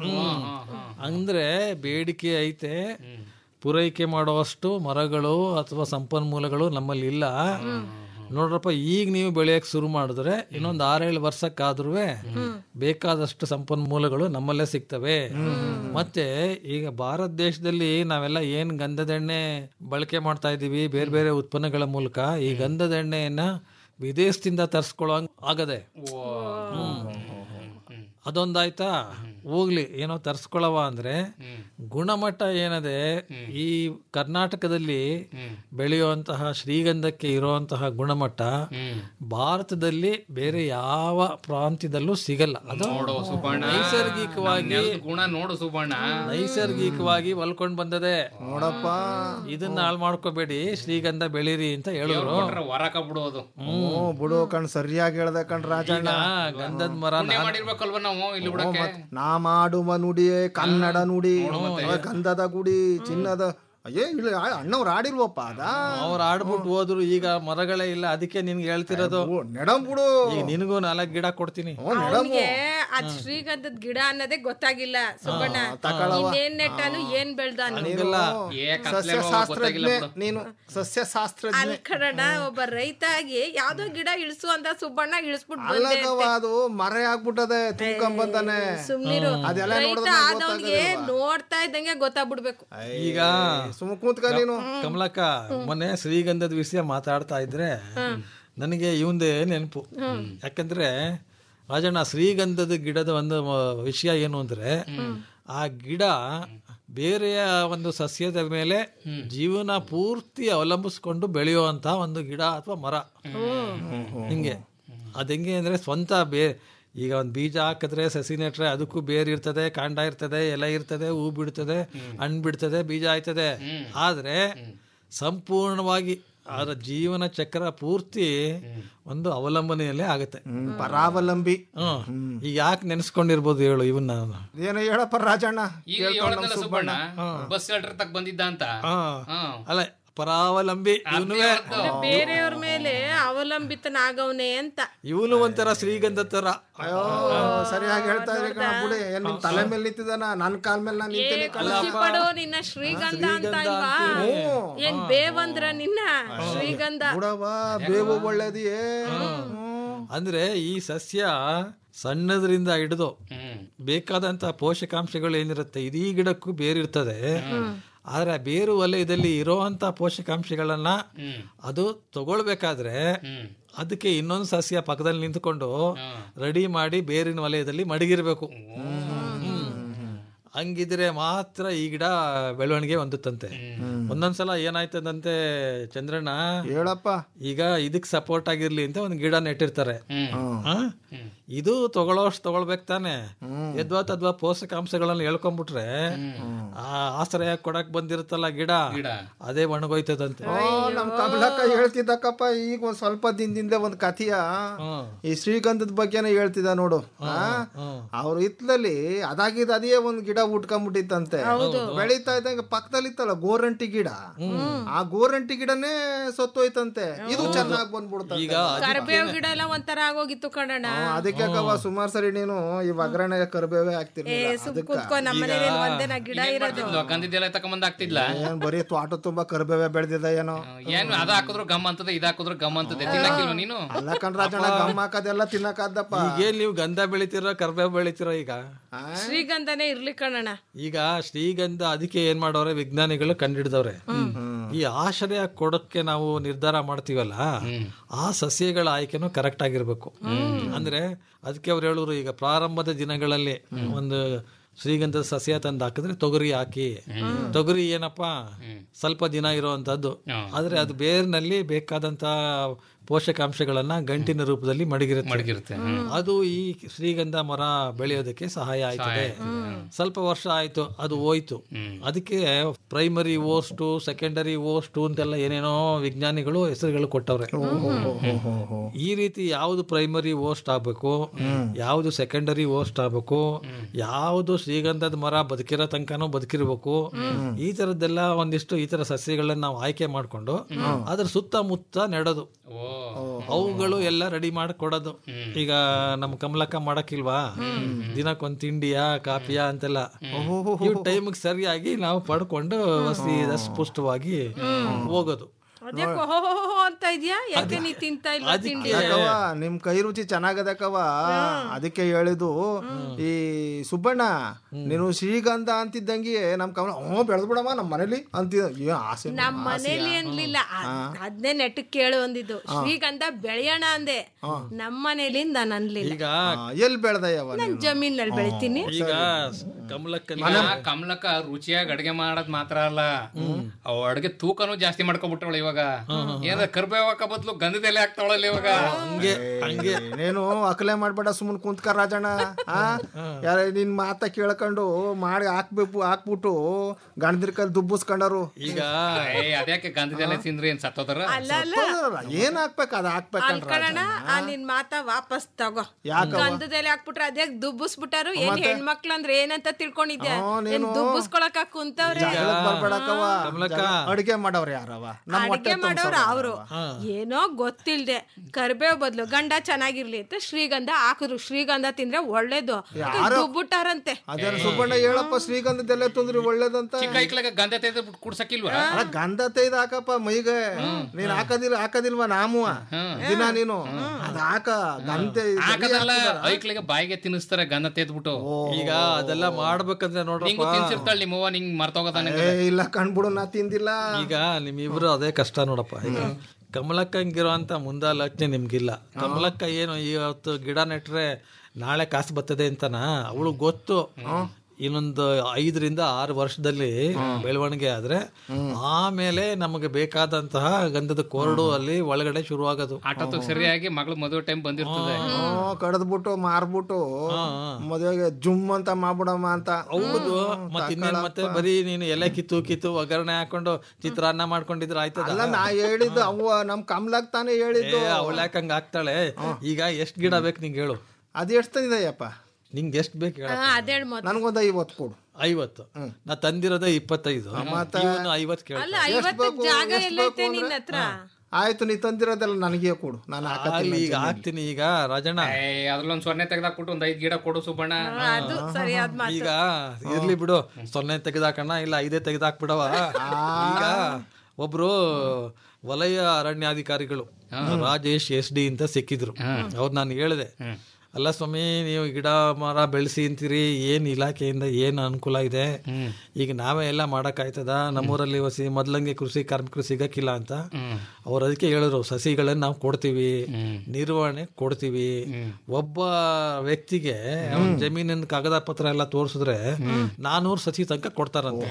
ಅಂದ್ರೆ ಬೇಡಿಕೆ ಐತೆ ಪೂರೈಕೆ ಮಾಡುವಷ್ಟು ಮರಗಳು ಅಥವಾ ಸಂಪನ್ಮೂಲಗಳು ನಮ್ಮಲ್ಲಿ ಇಲ್ಲ ನೋಡ್ರಪ್ಪ ಈಗ ನೀವು ಬೆಳೆಯಕ್ಕೆ ಶುರು ಮಾಡಿದ್ರೆ ಇನ್ನೊಂದು ಆರೇಳು ವರ್ಷಕ್ಕಾದ್ರೂ ಬೇಕಾದಷ್ಟು ಸಂಪನ್ಮೂಲಗಳು ನಮ್ಮಲ್ಲೇ ಸಿಗ್ತವೆ ಮತ್ತೆ ಈಗ ಭಾರತ ದೇಶದಲ್ಲಿ ನಾವೆಲ್ಲ ಏನ್ ಗಂಧದ ಎಣ್ಣೆ ಬಳಕೆ ಮಾಡ್ತಾ ಇದೀವಿ ಬೇರೆ ಬೇರೆ ಉತ್ಪನ್ನಗಳ ಮೂಲಕ ಈ ಗಂಧದ ಎಣ್ಣೆಯನ್ನ ವಿದೇಶದಿಂದ ತರಿಸ್ಕೊಳ್ಳೋ ಆಗದೆ ಅದೊಂದಾಯ್ತಾ ಹೋಗ್ಲಿ ಏನೋ ತರ್ಸ್ಕೊಳವ ಅಂದ್ರೆ ಗುಣಮಟ್ಟ ಏನದೆ ಈ ಕರ್ನಾಟಕದಲ್ಲಿ ಬೆಳೆಯುವಂತಹ ಶ್ರೀಗಂಧಕ್ಕೆ ಇರುವಂತಹ ಗುಣಮಟ್ಟ ಭಾರತದಲ್ಲಿ ಬೇರೆ ಯಾವ ಪ್ರಾಂತ್ಯದಲ್ಲೂ ಸಿಗಲ್ಲ ಅದು ನೋಡು ಸುಬ್ಬಣ್ಣ ನೈಸರ್ಗಿಕವಾಗಿ ನೆಲ್ದ್ ಗುಣ ನೋಡು ಸುಬ್ಬಣ್ಣ ನೈಸರ್ಗಿಕವಾಗಿ ಹೊಲ್ಕೊಂಡ್ ಬಂದದೆ ನೋಡಪ್ಪ ಇದನ್ನ ಹಾಳು ಮಾಡ್ಕೋಬೇಡಿ ಶ್ರೀಗಂಧ ಬೆಳೀರಿ ಅಂತ ಹೇಳಿದ್ರು ಕೊಟ್ರೆ ವರಕ ಬಿಡೋದು ಹ್ಞೂ ಬಿಡು ಕಣ್ ಸರಿಯಾಗಿ ಹೇಳ್ದೆ ಕಣ್ ರಾಜಣ್ಣ ಗಂಧದ ಮರ ಪುಣ್ಯ ಮಾಡಿರ್ಬೇಕಲ್ವ ನಾವು ಇಲ್ಲಿ ಬಿಡಕ್ಕೆ ನಾ ಮಾಡುವ ನುಡಿಯೇ ಕನ್ನಡ ನುಡಿ ಗಂಧದ ಗುಡಿ ಚಿನ್ನದ ಅಯ್ಯೇ ಇಲ್ಲ ಅಣ್ಣವ್ರು ಆಡಿಲ್ವಪ್ಪ ಅದ ಅವ್ರು ಆಡ್ಬಿಟ್ಟು ಹೋದ್ರು ಈಗ ಮರಗಳೇ ಇಲ್ಲ ಅದಕ್ಕೆ ನಿನ್ಗೆ ಹೇಳ್ತಿರೋದು ನೆಡಂ ಬಿಡು ಈಗ ನಿನಗೂ ನಾಲ್ಕು ಗಿಡ ಕೊಡ್ತೀನಿ ಅವನಿಗೆ ಅದ್ ಶ್ರೀಗಂಧದ ಗಿಡ ಅನ್ನೋದೇ ಗೊತ್ತಾಗಿಲ್ಲ ಸುಬ್ಬಣ್ಣ ಇನ್ನೇನ್ ನೆಟ್ಟಾನು ಏನ್ ಬೆಳ್ದಾನು ಸಸ್ಯಶಾಸ್ತ್ರಜ್ಞೆ ನೀನು ಸಸ್ಯಶಾಸ್ತ್ರಜ್ಞೆ ಅಲ್ ಕಣಣ್ಣ ಒಬ್ಬ ರೈತ ಆಗಿ ಯಾವ್ದೋ ಗಿಡ ಇಳಿಸು ಅಂತ ಸುಬ್ಬಣ್ಣ ಇಳಿಸ್ಬಿಟ್ಟು ಬಂದೆ ಅಲ್ಲದವ ಅದು ಮರೆ ಆಗ್ಬಿಟ್ಟದೆ ತುಂಬ್ಕೊಂಡ್ ಬಂದಾನೆ ಸುಮ್ನಿರು ಅದೆಲ್ಲ ರೈತ ನೋಡಿದ್ರೆ ನಂಗ್ ಆದವ್ನಿಗೆ ನೋಡ್ತಾ ಇದ್ದಂಗೆ ಗೊತ್ತಾಗ್ಬಿಡ್ಬೇಕು ಈಗ ಸುಮ್ ಕೂತ್ಕ ನೀನು ಕಮಲಕ್ಕ ಮೊನ್ನೆ ಶ್ರೀಗಂಧದ ವಿಷಯ ಮಾತಾಡ್ತಾ ಇದ್ರೆ ನನಗೆ ಇವಂದೇ ನೆನಪು ಯಾಕಂದ್ರೆ ರಾಜಣ್ಣ ಶ್ರೀಗಂಧದ ಗಿಡದ ಒಂದು ಮ- ವಿಷಯ ಏನು ಅಂದ್ರೆ ಆ ಗಿಡ ಬೇರೆಯ ಒಂದು ಸಸ್ಯದ ಮೇಲೆ ಜೀವನ ಪೂರ್ತಿ ಅವಲಂಬಿಸ್ಕೊಂಡು ಬೆಳೆಯುವಂತ ಒಂದು ಗಿಡ ಅಥವಾ ಮರ ಹಿಂಗೆ ಅದೆಂಗೆ ಅಂದ್ರೆ ಸ್ವಂತ ಬೇ ಈಗ ಒಂದು ಬೀಜ ಹಾಕಿದ್ರೆ ಸಸಿ ನೆಟ್ರೆ ಅದಕ್ಕೂ ಬೇರ್ ಇರ್ತದೆ ಕಾಂಡ ಇರ್ತದೆ ಎಲೆ ಇರ್ತದೆ ಹೂ ಬಿಡ್ತದೆ ಹಣ್ಣು ಬಿಡ್ತದೆ ಬೀಜ ಆಯ್ತದೆ ಆದ್ರೆ ಸಂಪೂರ್ಣವಾಗಿ ಅದರ ಜೀವನ ಚಕ್ರ ಪೂರ್ತಿ ಒಂದು ಅವಲಂಬನೆಯಲ್ಲೇ ಆಗುತ್ತೆ ಪರಾವಲಂಬಿ ಹ್ಮ್ ಈಗ ಯಾಕೆ ನೆನೆಸ್ಕೊಂಡಿರ್ಬೋದು ಹೇಳು ಇವನ್ನ ಏನೋ ಹೇಳಪ್ಪ ರಾಜಣ್ಣ ಈಗ ಹೇಳದ್ನಲ್ಲ ಸುಬ್ಬಣ್ಣ ಬಸ್ ಶೆಲ್ಟರ್ ತಕ್ ಬಂದಿದ್ದ ಅಂತ ಹಾ. ಅಲ್ಲ ಪರಾವಲಂಬಿ ಇವನು ಬೇರೆಯವ್ರ ಮೇಲೆ ಅವಲಂಬಿತನಾಗವ್ನೆ ಅಂತ ಇವನು ಒಂಥರ ಶ್ರೀಗಂಧ ತರ ಅಯ್ಯೋ ಸರಿಯಾಗಿ ಹೇಳ್ತಾ ಇದ್ರಿ ಕಣ ಬುಡಿ ಏನ್ ನಿಮ್ ತಲೆ ಮೇಲೆ ನಿಂತಿದಾನ ನನ್ ಕಾಲ್ ಮೇಲೆ ನಾನು ಏ ನಿಂತೀನಿ ಕಣ ಖುಷಿ ಪಡೋ ನಿನ್ನ ಶ್ರೀಗಂಧ ಅಂತ ಇಲ್ವಾ ಏನ್ ಬೇವಂದ್ರ ನಿನ್ನ ಶ್ರೀಗಂಧ ಬಿಡವ ಬೇವು ಒಳ್ಳೇದಿಯೇ ಅಂದ್ರೆ ಈ ಸಸ್ಯ ಸಣ್ಣದ್ರಿಂದ ಹಿಡಿದು ಬೇಕಾದಂತ ಪೋಷಕಾಂಶಗಳು ಏನಿರುತ್ತೆ ಇಡೀ ಗಿಡಕ್ಕೂ ಬೇರಿರ್ತದೆ ಆದ್ರೆ ಆ ಬೇರು ವಲಯದಲ್ಲಿ ಇರೋಂತ ಪೋಷಕಾಂಶಗಳನ್ನ ಅದು ತಗೊಳ್ಬೇಕಾದ್ರೆ ಅದಕ್ಕೆ ಇನ್ನೊಂದು ಸಸ್ಯ ಪಕ್ಕದಲ್ಲಿ ನಿಂತ್ಕೊಂಡು ರೆಡಿ ಮಾಡಿ ಬೇರಿನ ವಲಯದಲ್ಲಿ ಮಡಗಿರ್ಬೇಕು ಹ್ಮ್. ಹಂಗಿದ್ರೆ ಮಾತ್ರ ಈ ಗಿಡ ಬೆಳವಣಿಗೆ ಹೊಂದುತ್ತಂತೆ ಒಂದೊಂದ್ಸಲ ಏನಾಯ್ತದಂತೆ ಚಂದ್ರಣ್ಣ ಹೇಳಪ್ಪ ಈಗ ಇದಕ್ ಸಪೋರ್ಟ್ ಆಗಿರ್ಲಿ ಅಂತ ಒಂದ್ ಗಿಡ ನೆಟ್ಟಿರ್ತಾರೆ ಆ? ಇದು ತಗೊಳ್ಳೋಷ್ಟು ತಗೊಳ್ಬೇಕು ತಾನೆ ಯದ್ವಾ ತದ್ವಾ ಪೋಷಕಾಂಶಗಳನ್ನ ಹೇಳ್ಕೊಂಡ್ಬಿಟ್ರೆ ಆ ಆಶ್ರಯ ಕೊಡಕ್ ಬಂದಿರುತ್ತಲ್ಲ ಗಿಡ ಅದೇ ಒಣಗೋಯ್ತದಂತೆ ಓ, ನಮ್ ಕಮಲಕ್ಕ ಹೇಳ್ತಿದ್ದಕ್ಕಪ್ಪ ಈಗ ಒಂದ್ ಸ್ವಲ್ಪ ದಿನದಿಂದ ಒಂದ್ ಕಥೆಯ ಈ ಶ್ರೀಗಂಧದ ಬಗ್ಗೆನೇ ಹೇಳ್ತಿದ್ದ ನೋಡು ಅವ್ರ ಹಿತ್ಲಲ್ಲಿ ಅದಾಗಿದ್ ಅದೇ ಒಂದ್ ಗಿಡ ಉಟ್ಕೊಂಡ್ಬಿಟ್ಟಿತ್ತಂತೆ ಬೆಳೀತಾ ಇದ್ದಂಗೆ ಪಕ್ಕದಲ್ಲಿ ಇತ್ತಲ್ಲ ಗೋರಂಟಿ ಗಿಡ ಆ ಗೋರಂಟಿ ಗಿಡನೇ ಸತ್ತೋಯ್ತಂತೆ ಇದು ಚೆನ್ನಾಗ್ ಬಂದ್ಬಿಡ್ತಂತೆ ಈಗ ಕರ್ಬೇವ್ ಗಿಡ ಎಲ್ಲ ಒಂಥರ ಆಗೋಗಿತ್ತು ಕಣಣ್ಣ ಅದಕ್ಕೆ ಕವ ಸುಮಾರು ಸರಿ ನೀನು ಈ ಒಗ್ಗರಣೆ ಕರ್ಬೇವೇ ಏ ಆಗ್ತಿರ್ಲಿಲ್ಲ ಸುಮ್ ಕುತ್ಕೋ ನಮ್ಮ ಮನೇಲಿ ಒಂದೇನ ಗಿಡ ಇರೋದು ಗಂಧದೆಲ್ಲ ತಕೊಂಬಂದ್ ಆಗ್ತಿದ್ಲ ಏನ್ ಬರೀ ತೋಟ ತುಂಬಾ ಕರ್ಬೇವೆ ಬೆಳ್ದಿದ ಏನೋ ಏನು ಅದ ಹಾಕಿದ್ರು ಗಮ್ ಅಂತದೆ ಇದ ಹಾಕಿದ್ರು ಗಮ್ ಅಂತದೆ ತಿನ್ನಕ್ಕಿಲ್ವ ನೀನು ಅಲ್ಲ ಕಣ್ರಾಜಣ್ಣ ಗಮ್ಮ ಹಾಕೋದೆಲ್ಲ ತಿನ್ನಕಾದ್ದಪ್ಪ ಈಗೇನ್ ನೀವು ಗಂಧ ಬೆಳಿತೀರೋ ಕರ್ಬೇವು ಬೆಳಿತೀರೋ ಈಗ ಶ್ರೀಗಂಧನೇ ಇರ್ಲಿ ಕಣಣ್ಣ ಈಗ ಶ್ರೀಗಂಧ ಅದಕ್ಕೆ ಏನ್ ಮಾಡೋರೆ ವಿಜ್ಞಾನಿಗಳು ಕಂಡಿಡ್ದವ್ರೆ ಈ ಆಶ್ರಯ ಕೊಡಕ್ಕೆ ನಾವು ನಿರ್ಧಾರ ಮಾಡ್ತೀವಲ್ಲ ಆ ಸಸ್ಯಗಳ ಆಯ್ಕೆನೂ ಕರೆಕ್ಟ್ ಆಗಿರ್ಬೇಕು ಅಂದ್ರೆ ಅದಕ್ಕೆ ಅವ್ರು ಹೇಳೋರು ಈಗ ಪ್ರಾರಂಭದ ದಿನಗಳಲ್ಲಿ ಒಂದು ಶ್ರೀಗಂಧದ ಸಸ್ಯ ತಂದು ಹಾಕಿದ್ರೆ ತೊಗರಿ ಹಾಕಿ ತೊಗರಿ ಏನಪ್ಪಾ ಸ್ವಲ್ಪ ದಿನ ಇರುವಂತದ್ದು ಆದ್ರೆ ಅದು ಬೇರ್ನಲ್ಲಿ ಬೇಕಾದಂತ ಪೋಷಕಾಂಶಗಳನ್ನ ಗಂಟಿನ ರೂಪದಲ್ಲಿ ಮಡಗಿರುತ್ತೆ ಮಡಗಿರುತ್ತೆ. ಅದು ಈ ಶ್ರೀಗಂಧ ಮರ ಬೆಳೆಯೋದಕ್ಕೆ ಸಹಾಯ ಆಯ್ತದೆ ಸ್ವಲ್ಪ ವರ್ಷ ಆಯ್ತು ಅದು ಹೋಯ್ತು ಅದಕ್ಕೆ ಪ್ರೈಮರಿ ಓಸ್ಟು ಸೆಕೆಂಡರಿ ಓಸ್ಟು ಅಂತೆಲ್ಲ ಏನೇನೋ ವಿಜ್ಞಾನಿಗಳು ಹೆಸರುಗಳು ಕೊಟ್ಟವ್ರೆ ಈ ರೀತಿ ಯಾವ್ದು ಪ್ರೈಮರಿ ಓಸ್ಟ್ ಆಗ್ಬೇಕು ಯಾವ್ದು ಸೆಕೆಂಡರಿ ಓಸ್ಟ್ ಆಗ್ಬೇಕು ಯಾವ್ದು ಶ್ರೀಗಂಧದ ಮರ ಬದುಕಿರೋ ತನಕನೂ ಬದುಕಿರ್ಬೇಕು ಈ ತರದ್ದೆಲ್ಲ ಒಂದಿಷ್ಟು ಈ ತರ ಸಸ್ಯಗಳನ್ನ ನಾವು ಆಯ್ಕೆ ಮಾಡ್ಕೊಂಡು ಅದ್ರ ಸುತ್ತಮುತ್ತ ನೆಡೋದು ಅವುಗಳು ಎಲ್ಲ ರೆಡಿ ಮಾಡಿ ಕೊಡೋದು ಈಗ ನಮ್ ಕಮಲಕ್ಕ ಮಾಡಕ್ಕಿಲ್ವಾ ದಿನಕ್ಕೊಂದ್ ತಿಂಡಿಯಾ ಕಾಫಿಯಾ ಅಂತೆಲ್ಲ ಇವ್ ಟೈಮಿಗೆ ಸರಿಯಾಗಿ ನಾವು ಪಡ್ಕೊಂಡು ಸೀದಾ ಸ್ಪಷ್ಟವಾಗಿ ಹೋಗೋದು ಅದೇ ಹೋ ಅಂತ ಇದ್ಯಾ ಯಾಕೆ ನೀ ತಿಂತಾ ಇಲ್ಲ ತಿಂಡಿ ಯಾಕವ್ವ ನಿಮ್ ಕೈ ರುಚಿ ಚೆನ್ನಾಗದಕ್ಕವ ಅದಕ್ಕೆ ಹೇಳಿದ್ದು ಈ ಸುಬ್ಬಣ್ಣ ನೀನು ಶ್ರೀಗಂಧ ಅಂತಿದ್ದಂಗೆ ನಮ್ ಕಮಲ ಹ್ಞೂ ಬೆಳೆದ್ಬಿಡಮ್ಮ ನಮ್ಮ ಮನೇಲಿ ಅಂತಿದ ಏ ಆಸೆ ನಮ್ ಮನೇಲಿ ಅನ್ಲಿಲ್ಲ ಅದ್ನೇ ನೆಟ್ಟಕ್ ಕೇಳು ಅಂದಿದ್ದು ಶ್ರೀಗಂಧ ಬೆಳೆಯೋಣ ಅಂದೆ ನಮ್ ಮನೇಲಿಂದ ನಾನು ಅನ್ಲಿಲ್ಲ ಈಗ ಎಲ್ಲಿ ಬೆಳ್ದಯ್ಯವ ನನ್ ಜಮೀನಲ್ಲಿ ಬೆಳಿತೀನಿ ಈಗ ಕಮಲಕ್ಕ ಈಗ ಕಮಲಕ್ಕ ರುಚಿಯಾಗಿ ಅಡ್ಗೆ ಮಾಡೋದ್ ಮಾತ್ರ ಅಲ್ಲ ಅವ್ ಅಡ್ಗೆ ತೂಕನೂ ಜಾಸ್ತಿ ಮಾಡ್ಕೊಬಿಟ್ಟವಳ ಇವಾಗ ಏನಾರ ಕರ್ಬೇವ್ ಹಾಕ ಬದ್ಲು ಗಂಧದೆಲೆ ಹಾಕ್ತಾವಳಲ್ಲ ಇವಾಗ ಹಂಗೆ ಹಂಗೆ ನೀನು ಅಕಲೆ ಮಾಡ್ಬೇಡ ಸುಮ್ಮನೆ ಕುಂತ್ಕ ರಾಜಣ್ಣ ಆ ಯಾರ ನಿನ್ ಮಾತ ಕೇಳ್ಕೊಂಡು ಮಾಡಿ ಹಾಕ್ಬೇಕು ಹಾಕ್ಬಿಟ್ಟು ಗಂಡದ್ರ ಕೈಲಿ ದುಬ್ಬಿಸ್ಕೊಂಡರು ಈಗ ಏ ಅದ್ಯಾಕೆ ಗಂಧದೆಲೆ ತಿಂದ್ರಿ ಏನ್ ಸತ್ತೋದ್ರ ಅಲ್ಲ ಅಲ್ಲ ಏನ್ ಹಾಕ್ಬೇಕು ಅದ್ ಹಾಕ್ಬೇಕಂದ್ರ ಅನ್ಕೊಳ್ಳೋಣ ಆ ನಿನ್ ಮಾತ ವಾಪಸ್ ತಗೋ ಯಾಕವ್ವ? ಗಂಧದಲ್ಲಿ ಹಾಕ್ಬಿಟ್ರೆ ಅದೇ ದುಬ್ಬಿಸ್ಬಿಟ್ಟಾರು ಏನ್ ಹೆಣ್ಮಕ್ಳು ಅಂದ್ರೆ ಏನಂತ ತಿಳ್ಕೊಂಡಿದ್ಯಾ ಹ್ಞೂ, ಏನ್ ನೀನು ದುಬ್ಬಿಸ್ಕೊಳಕ ಕುಂತವ್ರೆ ಬರ್ಬೇಡಕ್ಕವ ಕಮಲಕ್ಕ ಅಡಿಗೆ ಮಾಡವ್ರ ಯಾರವ ನಮ್ ಹೊಟ್ಟೆ ಅಡಿಗೆ ಮಾಡೋರು ಅವರು ಏನೋ ಗೊತ್ತಿಲ್ದೆ ಕರ್ಬೇವ್ ಬದ್ಲು ಗಂಡ ಚೆನ್ನಾಗಿರ್ಲಿ ಅಂತ ಶ್ರೀಗಂಧ ಹಾಕಿದ್ರು ಶ್ರೀಗಂಧ ತಿಂದ್ರೆ ಒಳ್ಳೇದು ದುಬ್ಬಿಟ್ಟಾರಂತೆ ಅದೇನು ಸುಬ್ಬಣ್ಣ ಹೇಳಪ್ಪ ಶ್ರೀಗಂಧದೆಲ್ಲ ತುಂದ್ರಿ ಒಳ್ಳೇದಂತ ಚಿಕ್ಕ ಐಕ್ಲಾಗ ಗಂಧ ತೆಗೆದು ಬಿಟ್ಟು ಕುಡ್ಸಕ್ಕಿಲ್ವಾ ಅಲ್ಲ, ಗಂಧ ತೆಯ್ದು ಹಾಕಪ್ಪ ಮೈಗೆ ನೀನ್ ಹಾಕೋದಿಲ್ಲ ಹಾಕೋದಿಲ್ವಾ ನಾಮು ದಿನ ನೀನು ಅದ್ ಹಾಕ ಗಂಧ ಹಾಕದಲ್ಲ ಐಕ್ಳಿಗೆ ಬಾಯಿಗೆ ತಿನ್ನಿಸ್ತಾರೆ ಗಂಧ ತೆಗೆದ್ಬಿಟ್ಟು ಈಗ ಅದೆಲ್ಲ ಮಾಡ್ಬೇಕಂದ್ರೆ ನಿಂಗು ನೋಡ್ರಪ್ಪ ತಿನ್ಸಿರ್ತಾಳ ನಿಮ್ಮವ್ವ ನಿಂಗ್ ಮರ್ತೋಗತಾನೆ ಏ, ಇಲ್ಲ ಕಣ್ಬಿಡು ನಾ ತಿಂದಿಲ್ಲ ಈಗ ನಿಮ್ಮಿಬ್ರು ಅದೇ ಕಷ್ಟ ನೋಡಪ್ಪ ಈಗ ಕಮಲಕ್ಕಂಗಿರೋ ಅಂತ ಮುಂದಾಲೋಚನೆ ನಿಮ್ಗಿಲ್ಲ ಕಮಲಕ್ಕ ಏನು ಇವತ್ತು ಗಿಡ ನೆಟ್ರೆ ನಾಳೆ ಕಾಸು ಬರ್ತದೆ ಅಂತನ ಅವಳು ಗೊತ್ತು ಇನ್ನೊಂದು ಐದರಿಂದ ಆರು ವರ್ಷದಲ್ಲಿ ಬೆಳವಣಿಗೆ ಆದ್ರೆ ಆಮೇಲೆ ನಮಗೆ ಬೇಕಾದಂತಹ ಗಂಧದ ಕೊರಡು ಅಲ್ಲಿ ಒಳಗಡೆ ಶುರುವಾಗೋದು ಆಟೋತ್ ಸರಿಯಾಗಿ ಮಗಳು ಮದುವೆ ಟೈಮ್ ಬಂದಿರ್ತದೆ ಕಡದ್ಬಿಟ್ಟು ಮಾರ್ಬಿಟ್ಟು ಮದುವೆಗೆ ಜುಮ್ ಅಂತ ಮಾಡ್ಬಿಡಮ್ಮ ಅಂತ ಹೌದು ಮತ್ತೆ ಇನ್ನೇನ್ ಮತ್ತೆ ಬರೀ ನೀನು ಎಲೆ ಕಿತ್ತು ಕಿತ್ತು ಒಗ್ಗರಣೆ ಹಾಕೊಂಡು ಚಿತ್ರಾನ್ನ ಮಾಡ್ಕೊಂಡಿದ್ರೆ ಆಯ್ತದ ಅಲ್ಲ ನಾ ಹೇಳಿದ್ದು ಅವ್ವ ನಮ್ ಕಮ್ಲಾಗ್ ತಾನೇ ಹೇಳಿದ್ದು ಅವಳ ಯಾಕಂಗ ಆಗ್ತಾಳೆ ಈಗ ಎಷ್ಟ್ ಗಿಡ ಬೇಕು ನಿಂಗೆ ಹೇಳು ಅದ್ ಎಷ್ಟು ತಂದಿದೆಯಪ್ಪ ನಿಂಗೆ ಎಷ್ಟ್ ಬೇಕು ಹೇಳ ಅದೇಳ್ ಮೊದ್ಲು ನನ್ಗೊಂದ್ ಐವತ್ತು ಕೊಡು ಐವತ್ತು ನಾ ತಂದಿರೋದೇ ಇಪ್ಪತ್ತೈದು ಇವನು ಐವತ್ತು ಕೇಳ ಅಲ್ಲ ಐವತ್ತು ಜಾಗ ಎಲ್ಲೈತೆ ನಿನ್ನ ಹತ್ರ ಆಯ್ತು ನೀ ತಂದಿರೋದೆಲ್ಲ ನನಗೆ ಕೊಡು ನಾನು ಅಲ್ಲಿ ಈಗ ಹಾಕ್ತೀನಿ ಈಗ ರಾಜಣ್ಣ ಏ ಅದ್ರಲ್ಲೊಂದ್ ಸೊನ್ನೆ ತೆಗ್ದಾಕ್ಬಿಟ್ಟು ಒಂದ್ ಐದ್ ಗಿಡ ಕೊಡು ಸುಬ್ಬಣ್ಣ ಅದು ಸರಿಯಾದ ಮಾತು ಈಗ ಇರ್ಲಿ ಬಿಡು ಸೊನ್ನೆ ತೆಗೆದಾಕಣ ಇಲ್ಲ ಐದೇ ತೆಗೆದಾಕ್ಬಿಡವ ಈಗ ಒಬ್ರು ವಲಯ ಅರಣ್ಯಾಧಿಕಾರಿಗಳು ರಾಜೇಶ್ ಎಸ್ ಡಿ ಅಂತ ಸಿಕ್ಕಿದ್ರು ಅವ್ರು ನಾನು ಹೇಳಿದೆ ಅಲ್ಲ ಸ್ವಾಮಿ ನೀವು ಗಿಡ ಮರ ಬೆಳೆಸಿ ಅಂತೀರಿ ಏನ್ ಇಲಾಖೆಯಿಂದ ಏನ್ ಅನುಕೂಲ ಇದೆ ಈಗ ನಾವೇ ಎಲ್ಲ ಮಾಡಕ್ಕಾಯ್ತದ ನಮ್ಮೂರಲ್ಲಿ ಹೊಸಿ ಮೊದ್ಲಂಗೆ ಕೃಷಿ ಕಾರ್ಮಿಕರು ಸಿಗಕ್ಕಿಲ್ಲ ಅಂತ ಅವ್ರು ಅದಕ್ಕೆ ಹೇಳಿದ್ರು ಸಸಿಗಳನ್ನ ನಾವು ಕೊಡ್ತೀವಿ ನಿರ್ವಹಣೆ ಕೊಡ್ತೀವಿ ಒಬ್ಬ ವ್ಯಕ್ತಿಗೆ ಅವ್ನ್ ಜಮೀನಿನ ಕಾಗದ ಪತ್ರ ಎಲ್ಲ ತೋರಿಸಿದ್ರೆ ನಾನೂರು ಸಸಿ ತನಕ ಕೊಡ್ತಾರಂತೆ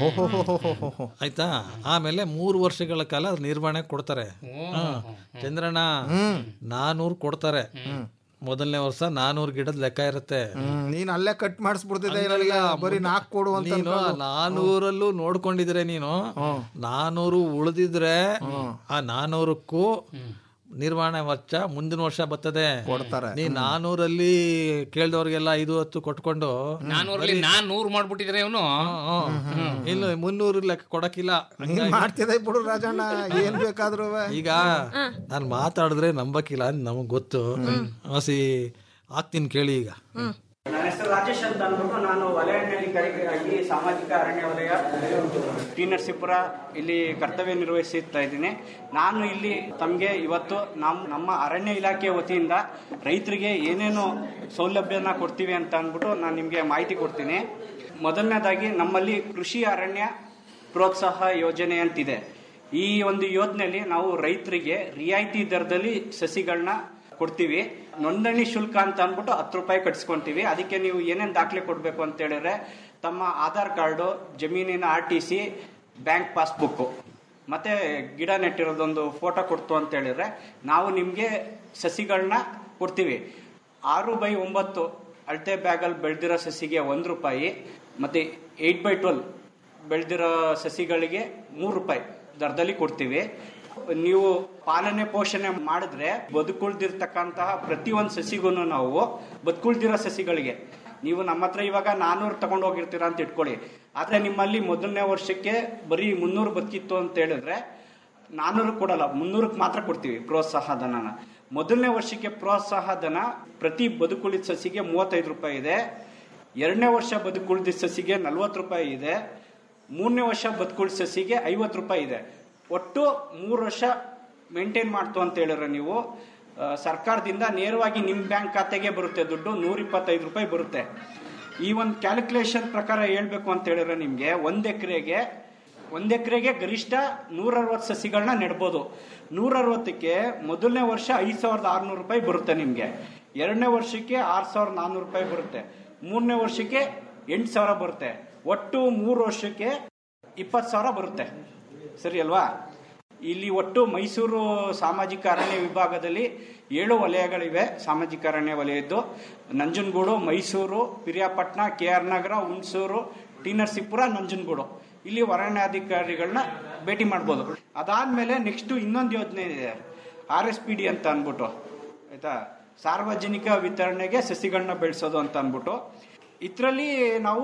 ಆಯ್ತಾ ಆಮೇಲೆ ಮೂರು ವರ್ಷಗಳ ಕಾಲ ಅದ್ ನಿರ್ವಹಣೆ ಕೊಡ್ತಾರೆ ಹಾ. ಚಂದ್ರಣ್ಣ ನಾನೂರು ಕೊಡ್ತಾರೆ ಮೊದಲನೇ ವರ್ಷ ನಾನೂರು ಗಿಡದ ಲೆಕ್ಕ ಇರುತ್ತೆ ಹ್ಮ್, ನೀನ್ ಅಲ್ಲೇ ಕಟ್ ಮಾಡಿಸ್ಬಿಡ್ತಿದ್ದೆ ನನಗೆ ಬರೀ ನಾಲ್ಕು ಕೊಡು ಅಂತ ನೀನು ಅನ್ಕೊಂಡು. ನಾನೂರಲ್ಲೂ ನೋಡ್ಕೊಂಡಿದ್ರೆ ನೀನು ನಾನೂರು ಉಳಿದಿದ್ರೆ ಆ ನಾನೂರಕ್ಕೂ ನಿರ್ವಹಣೆ ವೆಚ್ಚ ಮುಂದಿನ ವರ್ಷ ಬರ್ತದೆ ಕೊಡ್ತಾರೆ ನೀ ನಾನೂರಲ್ಲಿ ಕೇಳ್ದವ್ರಿಗೆಲ್ಲ ಐದು ಹತ್ತು ಕೊಟ್ಕೊಂಡು ನಾನೂರಲ್ಲಿ ನಾನ್ ನೂರ್ ಮಾಡ್ಬಿಟ್ಟಿದ್ರೆ ಇವನು ಇಲ್ಲ ಮುನ್ನೂರು ಲೆಕ್ಕ ಕೊಡಕ್ಕಿಲ್ಲ ನೀನ್ ಮಾಡ್ತಿದ್ದೆ ಬಿಡು ರಾಜಣ್ಣ ಏನ್ ಬೇಕಾದ್ರೂ ಈಗ ನಾನು ಮಾತಾಡಿದ್ರೆ ನಂಬಕ್ಕಿಲ್ಲ ಅಂತ ನಮಗ್ ಗೊತ್ತು ಹಸಿ ಆಗ್ತೀನಿ ಕೇಳಿ ಈಗ ನನ್ನ ಹೆಸರು ರಾಜೇಶ್ ಅಂತ ಅಂದ್ಬಿಟ್ಟು ನಾನು ವಲಯಣ್ಣಲ್ಲಿ ಕರಿಕರಾಗಿ ಸಾಮಾಜಿಕ ಅರಣ್ಯ ವಲಯ ಟಿ ನರಸೀಪುರ ಇಲ್ಲಿ ಕರ್ತವ್ಯ ನಿರ್ವಹಿಸುತ್ತಾ ಇದ್ದೀನಿ ನಾನು ಇಲ್ಲಿ ತಮಗೆ ಇವತ್ತು ನಮ್ಮ ನಮ್ಮ ಅರಣ್ಯ ಇಲಾಖೆ ವತಿಯಿಂದ ರೈತರಿಗೆ ಏನೇನು ಸೌಲಭ್ಯನ ಕೊಡ್ತೀವಿ ಅಂತ ಅಂದ್ಬಿಟ್ಟು ನಾನು ನಿಮಗೆ ಮಾಹಿತಿ ಕೊಡ್ತೀನಿ ಮೊದಲನೇದಾಗಿ ನಮ್ಮಲ್ಲಿ ಕೃಷಿ ಅರಣ್ಯ ಪ್ರೋತ್ಸಾಹ ಯೋಜನೆ ಅಂತಿದೆ ಈ ಒಂದು ಯೋಜನೆಯಲ್ಲಿ ನಾವು ರೈತರಿಗೆ ರಿಯಾಯಿತಿ ದರದಲ್ಲಿ ಸಸಿಗಳನ್ನ ಕೊಡ್ತೀವಿ ನೋಂದಣಿ ಶುಲ್ಕ ಅಂತ ಅಂದ್ಬಿಟ್ಟು ಹತ್ತು ರೂಪಾಯಿ ಕಟ್ಸ್ಕೊಂತೀವಿ ಅದಕ್ಕೆ ನೀವು ಏನೇನು ದಾಖಲೆ ಕೊಡಬೇಕು ಅಂತ ಹೇಳಿದ್ರೆ ತಮ್ಮ ಆಧಾರ್ ಕಾರ್ಡು ಜಮೀನಿನ R T C bank passbook ಮತ್ತೆ ಗಿಡ ನೆಟ್ಟಿರೋದೊಂದು ಫೋಟೋ ಕೊಡ್ತು ಅಂತ ಹೇಳಿದ್ರೆ ನಾವು ನಿಮಗೆ ಸಸಿಗಳನ್ನ ಕೊಡ್ತೀವಿ ಆರು ಬೈ ಒಂಬತ್ತು ಅಳತೆ ಬ್ಯಾಗಲ್ಲಿ ಬೆಳೆದಿರೋ ಸಸಿಗೆ ಒಂದು ರೂಪಾಯಿ ಮತ್ತೆ ಏಯ್ಟ್ ಬೈ ಟ್ವೆಲ್ ಬೆಳೆದಿರೋ ಸಸಿಗಳಿಗೆ ಮೂರು ರೂಪಾಯಿ ದರದಲ್ಲಿ ಕೊಡ್ತೀವಿ ನೀವು ಪಾಲನೆ ಪೋಷಣೆ ಮಾಡಿದ್ರೆ ಬದುಕುಳ್ದಿರ್ತಕ್ಕಂತಹ ಪ್ರತಿಯೊಂದು ಸಸಿಗೂ ನಾವು ಬದುಕುಳ್ದಿರೋ ಸಸಿಗಳಿಗೆ ನೀವು ನಮ್ಮ ಹತ್ರ ಇವಾಗ ನಾನೂರು ತಗೊಂಡು ಹೋಗಿರ್ತೀರಾ ಅಂತ ಇಟ್ಕೊಳ್ಳಿ ಆದ್ರೆ ನಿಮ್ಮಲ್ಲಿ ಮೊದಲನೇ ವರ್ಷಕ್ಕೆ ಬರೀ ಮುನ್ನೂರು ಬದುಕಿತ್ತು ಅಂತ ಹೇಳಿದ್ರೆ ನಾನೂರು ಕೊಡಲ್ಲ ಮುನ್ನೂರಕ್ಕೆ ಮಾತ್ರ ಕೊಡ್ತೀವಿ ಪ್ರೋತ್ಸಾಹ ಧನನ ಮೊದಲನೇ ವರ್ಷಕ್ಕೆ ಪ್ರೋತ್ಸಾಹ ಧನ ಪ್ರತಿ ಬದುಕುಳಿದ ಸಸಿಗೆ ಮೂವತ್ತೈದು ರೂಪಾಯಿ ಇದೆ ಎರಡನೇ ವರ್ಷ ಬದುಕುಳಿದ ಸಸಿಗೆ ನಲ್ವತ್ತು ರೂಪಾಯಿ ಇದೆ ಮೂರನೇ ವರ್ಷ ಬದುಕುಳಿದ ಸಸಿಗೆ ಐವತ್ತು ರೂಪಾಯಿ ಇದೆ ಒಟ್ಟು ಮೂರು ವರ್ಷ ಮೇಂಟೈನ್ ಮಾಡ್ತು ಅಂತ ಹೇಳಿದ್ರೆ ನೀವು ಆ, ಸರ್ಕಾರದಿಂದ ನೇರವಾಗಿ ನಿಮ್ಮ ಬ್ಯಾಂಕ್ ಖಾತೆಗೆ ಬರುತ್ತೆ ದುಡ್ಡು ನೂರ ಇಪ್ಪತ್ತೈದು ರೂಪಾಯಿ ಬರುತ್ತೆ ಈ ಒಂದು ಕ್ಯಾಲ್ಕುಲೇಷನ್ ಪ್ರಕಾರ ಹೇಳ್ಬೇಕು ಅಂತ ಹೇಳಿದ್ರೆ ನಿಮಗೆ ಒಂದು ಎಕರೆಗೆ ಒಂದು ಎಕರೆಗೆ ಗರಿಷ್ಠ ನೂರ ಅರವತ್ತು ಸಸಿಗಳನ್ನ ನೆಡ್ಬೋದು ನೂರ ಅರವತ್ತಕ್ಕೆ ಮೊದಲನೇ ವರ್ಷ ಐದು ಸಾವಿರದ ಆರುನೂರು ರೂಪಾಯಿ ಬರುತ್ತೆ ನಿಮಗೆ ಎರಡನೇ ವರ್ಷಕ್ಕೆ ಆರು ಸಾವಿರದ ನಾನ್ನೂರು ರೂಪಾಯಿ ಬರುತ್ತೆ ಮೂರನೇ ವರ್ಷಕ್ಕೆ ಎಂಟು ಸಾವಿರ ಬರುತ್ತೆ ಒಟ್ಟು ಮೂರು ವರ್ಷಕ್ಕೆ ಇಪ್ಪತ್ತು ಸಾವಿರ ಬರುತ್ತೆ ಸರಿ ಅಲ್ವಾ ಇಲ್ಲಿ ಒಟ್ಟು ಮೈಸೂರು ಸಾಮಾಜಿಕ ಅರಣ್ಯ ವಿಭಾಗದಲ್ಲಿ ಏಳು ವಲಯಗಳಿವೆ ಸಾಮಾಜಿಕ ಅರಣ್ಯ ವಲಯದ್ದು Nanjangud Mysuru Periyapatna K R Nagar Hunsur T Narasipur Nanjangud ಇಲ್ಲಿ ಅರಣ್ಯಾಧಿಕಾರಿಗಳನ್ನ ಭೇಟಿ ಮಾಡ್ಬೋದು ಅದಾದ್ಮೇಲೆ ನೆಕ್ಸ್ಟ್ ಇನ್ನೊಂದು ಯೋಜನೆ ಇದೆ ಆರ್ ಎಸ್ ಪಿ ಡಿ ಅಂತ ಅಂದ್ಬಿಟ್ಟು ಆಯ್ತಾ ಸಾರ್ವಜನಿಕ ವಿತರಣೆಗೆ ಸಸಿಗಳನ್ನ ಬೆಳೆಸೋದು ಅಂತ ಅಂದ್ಬಿಟ್ಟು ಇದರಲ್ಲಿ ನಾವು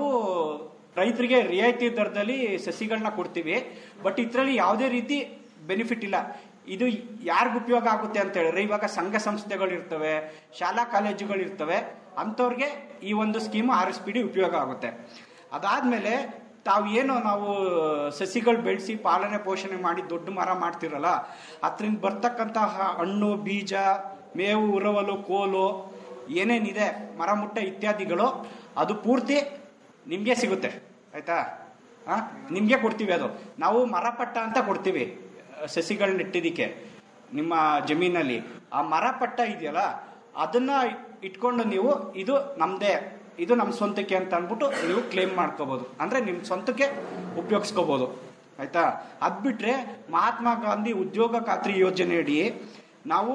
ರೈತರಿಗೆ ರಿಯಾಯಿತಿ ದರದಲ್ಲಿ ಸಸಿಗಳನ್ನ ಕೊಡ್ತೀವಿ ಬಟ್ ಇದರಲ್ಲಿ ಯಾವುದೇ ರೀತಿ ಬೆನಿಫಿಟ್ ಇಲ್ಲ ಇದು ಯಾರಿಗ ಉಪಯೋಗ ಆಗುತ್ತೆ ಅಂತ ಹೇಳಿದ್ರೆ ಇವಾಗ ಸಂಘ ಸಂಸ್ಥೆಗಳು ಇರ್ತವೆ ಶಾಲಾ ಕಾಲೇಜುಗಳು ಇರ್ತವೆ ಅಂಥವ್ರಿಗೆ ಈ ಒಂದು scheme R S P D ಉಪಯೋಗ ಆಗುತ್ತೆ ಅದಾದ್ಮೇಲೆ ತಾವು ಏನು ನಾವು ಸಸಿಗಳು ಬೆಳೆಸಿ ಪಾಲನೆ ಪೋಷಣೆ ಮಾಡಿ ದೊಡ್ಡ ಮರ ಮಾಡ್ತಿರಲ್ಲ ಅದರಿಂದ ಬರ್ತಕ್ಕಂತಹ ಹಣ್ಣು ಬೀಜ ಮೇವು ಉರವಲು ಕೋಲು ಏನೇನಿದೆ ಮರ ಮುಟ್ಟ ಇತ್ಯಾದಿಗಳು ಅದು ಪೂರ್ತಿ ನಿಮಗೆ ಸಿಗುತ್ತೆ ಆಯ್ತಾ ಆ ನಿಮಗೆ ಕೊಡ್ತೀವಿ ಅದು ನಾವು ಮರಪಟ್ಟ ಅಂತ ಕೊಡ್ತೀವಿ ಸಸಿಗಳು ನೆಟ್ಟಿದ್ದಕ್ಕೆ ನಿಮ್ಮ ಜಮೀನಲ್ಲಿ ಆ ಮರಪಟ್ಟ ಇದೆಯಲ್ಲ ಅದನ್ನ ಇಟ್ಕೊಂಡು ನೀವು ಇದು ನಮ್ದೇ ಇದು ನಮ್ಮ ಸ್ವಂತಕ್ಕೆ ಅಂತ ಅಂದ್ಬಿಟ್ಟು ನೀವು ಕ್ಲೇಮ್ ಮಾಡ್ಕೋಬಹುದು ಅಂದ್ರೆ ನಿಮ್ಮ ಸ್ವಂತಕ್ಕೆ ಉಪಯೋಗಿಸ್ಕೋಬಹುದು ಆಯ್ತಾ ಅದ್ ಬಿಟ್ರೆ ಮಹಾತ್ಮ ಗಾಂಧಿ ಉದ್ಯೋಗ ಖಾತ್ರಿ ಯೋಜನೆಯಡಿ ನಾವು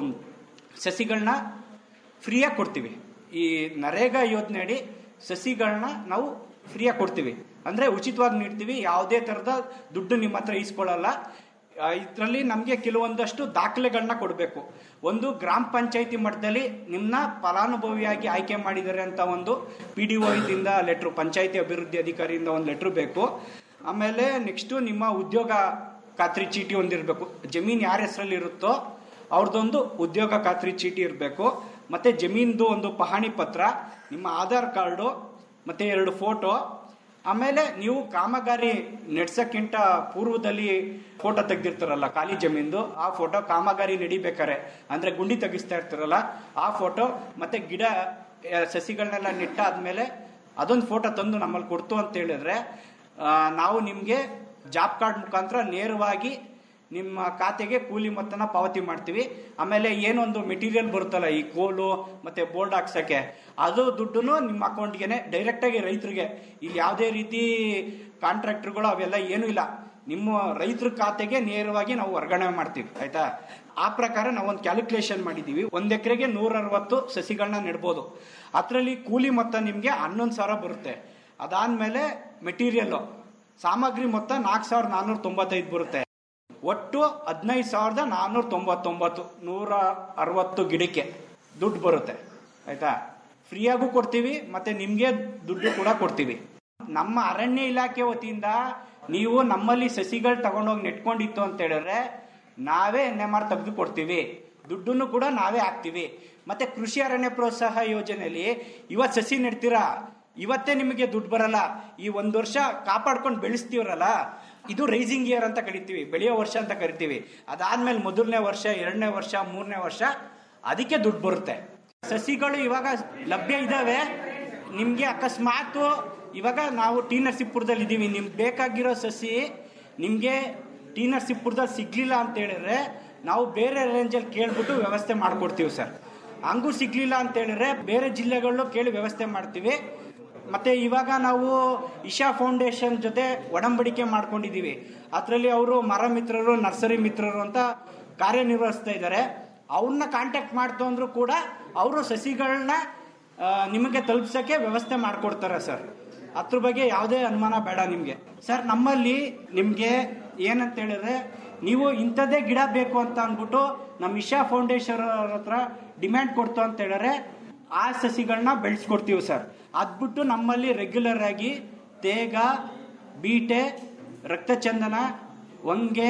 ಸಸಿಗಳನ್ನ ಫ್ರೀಯಾಗಿ ಕೊಡ್ತೀವಿ ಈ ನರೇಗಾ ಯೋಜನೆಯಡಿ ಸಸಿಗಳನ್ನ ನಾವು ಫ್ರೀಯಾಗಿ ಕೊಡ್ತೀವಿ ಅಂದ್ರೆ ಉಚಿತವಾಗಿ ನೀಡ್ತೀವಿ ಯಾವುದೇ ತರದ ದುಡ್ಡು ನಿಮ್ಮ ಹತ್ರ ಇಸ್ಕೊಳ್ಳಲ್ಲ ಇದರಲ್ಲಿ ನಮಗೆ ಕೆಲವೊಂದಷ್ಟು ದಾಖಲೆಗಳನ್ನ ಕೊಡಬೇಕು ಒಂದು ಗ್ರಾಮ ಪಂಚಾಯತಿ ಮಟ್ಟದಲ್ಲಿ ನಿಮ್ಮನ್ನ ಫಲಾನುಭವಿಯಾಗಿ ಆಯ್ಕೆ ಮಾಡಿದ್ದಾರೆ ಅಂತ ಒಂದು ಪಿ ಡಿ ಇಂದ ಲೆಟ್ರು ಪಂಚಾಯತಿ ಅಭಿವೃದ್ಧಿ ಅಧಿಕಾರಿಯಿಂದ ಒಂದು ಲೆಟ್ರು ಬೇಕು ಆಮೇಲೆ ನೆಕ್ಸ್ಟು ನಿಮ್ಮ ಉದ್ಯೋಗ ಖಾತ್ರಿ ಚೀಟಿ ಒಂದಿರಬೇಕು ಜಮೀನ್ ಯಾರ ಹೆಸರಲ್ಲಿ ಇರುತ್ತೋ ಅವ್ರದ್ದೊಂದು ಉದ್ಯೋಗ ಖಾತ್ರಿ ಚೀಟಿ ಇರಬೇಕು ಮತ್ತೆ ಜಮೀನ್ದು ಒಂದು ಪಹಣಿ ಪತ್ರ ನಿಮ್ಮ ಆಧಾರ್ ಕಾರ್ಡು ಮತ್ತೆ ಎರಡು ಫೋಟೋ ಆಮೇಲೆ ನೀವು ಕಾಮಗಾರಿ ನಡೆಸಕ್ಕಿಂತ ಪೂರ್ವದಲ್ಲಿ ಫೋಟೋ ತೆಗ್ದಿರ್ತಾರಲ್ಲ ಖಾಲಿ ಜಮೀನ್ದು ಆ ಫೋಟೋ ಕಾಮಗಾರಿ ನಡಿಬೇಕಾರೆ ಅಂದ್ರೆ ಗುಂಡಿ ತೆಗಿಸ್ತಾ ಇರ್ತಾರಲ್ಲ ಆ ಫೋಟೋ ಮತ್ತೆ ಗಿಡ ಆ, ಸಸಿಗಳನ್ನೆಲ್ಲ ನೆಟ್ಟಾದ್ಮೇಲೆ ಅದೊಂದು ಫೋಟೋ ತಂದು ನಮ್ಮಲ್ಲಿ ಕೊಡ್ತು ಅಂತ ಹೇಳಿದ್ರೆ ಆ, ನಾವು ನಿಮಗೆ ಜಾಬ್ ಕಾರ್ಡ್ ಮುಖಾಂತರ ನೇರವಾಗಿ ನಿಮ್ಮ ಖಾತೆಗೆ ಕೂಲಿ ಮೊತ್ತನ ಪಾವತಿ ಮಾಡ್ತೀವಿ ಆಮೇಲೆ ಏನೊಂದು ಮೆಟೀರಿಯಲ್ ಬರುತ್ತಲ್ಲ ಈ ಕೋಲು ಮತ್ತೆ ಬೋರ್ಡ್ ಹಾಕ್ಸಕ್ಕೆ ಅದು ದುಡ್ಡು ನಿಮ್ಮ ಅಕೌಂಟ್ಗೆನೆ ಡೈರೆಕ್ಟ್ ಆಗಿ ರೈತರಿಗೆ ಇಲ್ಲಿ ಯಾವುದೇ ರೀತಿ ಕಾಂಟ್ರಾಕ್ಟರ್ಗಳು ಅವೆಲ್ಲ ಏನೂ ಇಲ್ಲ ನಿಮ್ಮ ರೈತರ ಖಾತೆಗೆ ನೇರವಾಗಿ ನಾವು ವರ್ಗಾವಣೆ ಮಾಡ್ತೀವಿ ಆಯ್ತಾ ಆ ಪ್ರಕಾರ ನಾವು ಒಂದು ಕ್ಯಾಲ್ಕುಲೇಷನ್ ಮಾಡಿದೀವಿ ಒಂದ್ ಎಕರೆಗೆ ನೂರ ಅರವತ್ತು ಸಸಿಗಳನ್ನ ನೆಡ್ಬೋದು ಅದರಲ್ಲಿ ಕೂಲಿ ಮೊತ್ತ ನಿಮಗೆ ಹನ್ನೊಂದು ಸಾವಿರ ಬರುತ್ತೆ ಅದಾದ್ಮೇಲೆ ಮೆಟೀರಿಯಲ್ ಸಾಮಗ್ರಿ ಮೊತ್ತ ನಾಲ್ಕು ಸಾವಿರದ ನಾನ್ನೂರ ತೊಂಬತ್ತೈದು ಬರುತ್ತೆ ಒಟ್ಟು ಹದಿನೈದು ಸಾವಿರದ ನಾನ್ನೂರ ತೊಂಬತ್ತೊಂಬತ್ತು ನೂರ ಅರವತ್ತು ಗಿಡಕ್ಕೆ ದುಡ್ಡು ಬರುತ್ತೆ ಆಯ್ತಾ ಫ್ರೀಯಾಗೂ ಕೊಡ್ತೀವಿ ಮತ್ತೆ ನಿಮಗೆ ದುಡ್ಡು ಕೂಡ ಕೊಡ್ತೀವಿ ನಮ್ಮ ಅರಣ್ಯ ಇಲಾಖೆ ವತಿಯಿಂದ ನೀವು ನಮ್ಮಲ್ಲಿ ಸಸಿಗಳು ತಗೊಂಡೋಗಿ ನೆಟ್ಕೊಂಡಿತ್ತು ಅಂತ ಹೇಳಿದ್ರೆ ನಾವೇ ಎನ್ ಎಂ ಆರ್ ತೆಗೆದು ಕೊಡ್ತೀವಿ ದುಡ್ಡನ್ನು ಕೂಡ ನಾವೇ ಹಾಕ್ತೀವಿ ಮತ್ತೆ ಕೃಷಿ ಅರಣ್ಯ ಪ್ರೋತ್ಸಾಹ ಯೋಜನೆಯಲ್ಲಿ ಇವತ್ತು ಸಸಿ ನೆಡ್ತೀರಾ ಇವತ್ತೇ ನಿಮಗೆ ದುಡ್ಡು ಬರಲ್ಲ ಈ ಒಂದು ವರ್ಷ ಕಾಪಾಡ್ಕೊಂಡು ಬೆಳೆಸ್ತೀವ್ರಲ್ಲ ಇದು ರೈಸಿಂಗ್ ಇಯರ್ ಅಂತ ಕರಿತೀವಿ ಬೆಳೆಯೋ ವರ್ಷ ಅಂತ ಕರಿತೀವಿ ಅದಾದ್ಮೇಲೆ ಮೊದಲನೇ ವರ್ಷ ಎರಡನೇ ವರ್ಷ ಮೂರನೇ ವರ್ಷ ಅದಕ್ಕೆ ದುಡ್ಡು ಬರುತ್ತೆ ಸಸಿಗಳು ಇವಾಗ ಲಭ್ಯ ಇದಾವೆ ನಿಮಗೆ ಅಕಸ್ಮಾತ್ ಇವಾಗ ನಾವು ಟಿ ನರಸೀಪುರದಲ್ಲಿ ಇದ್ದೀವಿ ನಿಮ್ಗೆ ಬೇಕಾಗಿರೋ ಸಸಿ ನಿಮಗೆ ಟಿ ನರಸೀಪುರದಲ್ಲಿ ಸಿಗ್ಲಿಲ್ಲ ಅಂತ ಹೇಳಿದ್ರೆ ನಾವು ಬೇರೆ ರೇಂಜಲ್ಲಿ ಕೇಳ್ಬಿಟ್ಟು ವ್ಯವಸ್ಥೆ ಮಾಡ್ಕೊಡ್ತೀವಿ ಸರ್ ಹಂಗೂ ಸಿಗ್ಲಿಲ್ಲ ಅಂತ ಹೇಳಿದ್ರೆ ಬೇರೆ ಜಿಲ್ಲೆಗಳಲ್ಲೂ ಕೇಳಿ ವ್ಯವಸ್ಥೆ ಮಾಡ್ತೀವಿ ಮತ್ತೆ ಇವಾಗ ನಾವು ಇಶಾ ಫೌಂಡೇಶನ್ ಜೊತೆ ಒಡಂಬಡಿಕೆ ಮಾಡ್ಕೊಂಡಿದೀವಿ ಅದರಲ್ಲಿ ಅವರು ಮರ ಮಿತ್ರರು ನರ್ಸರಿ ಮಿತ್ರರು ಅಂತ ಕಾರ್ಯನಿರ್ವಹಿಸ್ತಾ ಇದ್ದಾರೆ ಅವ್ರನ್ನ ಕಾಂಟ್ಯಾಕ್ಟ್ ಮಾಡ್ತು ಅಂದ್ರೂ ಕೂಡ ಅವರು ಸಸಿಗಳನ್ನ ಆ, ನಿಮಗೆ ತಲುಪಿಸೋಕ್ಕೆ ವ್ಯವಸ್ಥೆ ಮಾಡಿಕೊಡ್ತಾರೆ ಸರ್ ಅದ್ರ ಬಗ್ಗೆ ಯಾವುದೇ ಅನುಮಾನ ಬೇಡ ನಿಮಗೆ ಸರ್ ನಮ್ಮಲ್ಲಿ ನಿಮಗೆ ಏನಂತ ಹೇಳಿದ್ರೆ ನೀವು ಇಂಥದ್ದೇ ಗಿಡ ಬೇಕು ಅಂತ ಅಂದ್ಬಿಟ್ಟು ನಮ್ಮ ಇಶಾ ಫೌಂಡೇಶನ್ ಅವ್ರ ಹತ್ರ ಡಿಮ್ಯಾಂಡ್ ಕೊಡ್ತು ಅಂತ ಹೇಳಿದ್ರೆ ಆ ಸಸಿಗಳನ್ನ ಬೆಳೆಸ್ಕೊಡ್ತೀವಿ ಸರ್ ಅದ್ಬಿಟ್ಟು ನಮ್ಮಲ್ಲಿ ರೆಗ್ಯುಲರ್ ಆಗಿ ತೇಗ ಬೀಟೆ ರಕ್ತಚಂದನ ಹೊಂಗೆ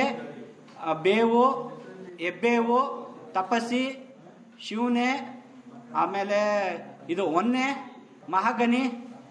ಆ, ಬೇವು ಎಬ್ಬೇವು ತಪಸಿ ಶಿವನೆ ಆಮೇಲೆ ಇದು ಒನ್ನೆ ಮಹಾಗನಿ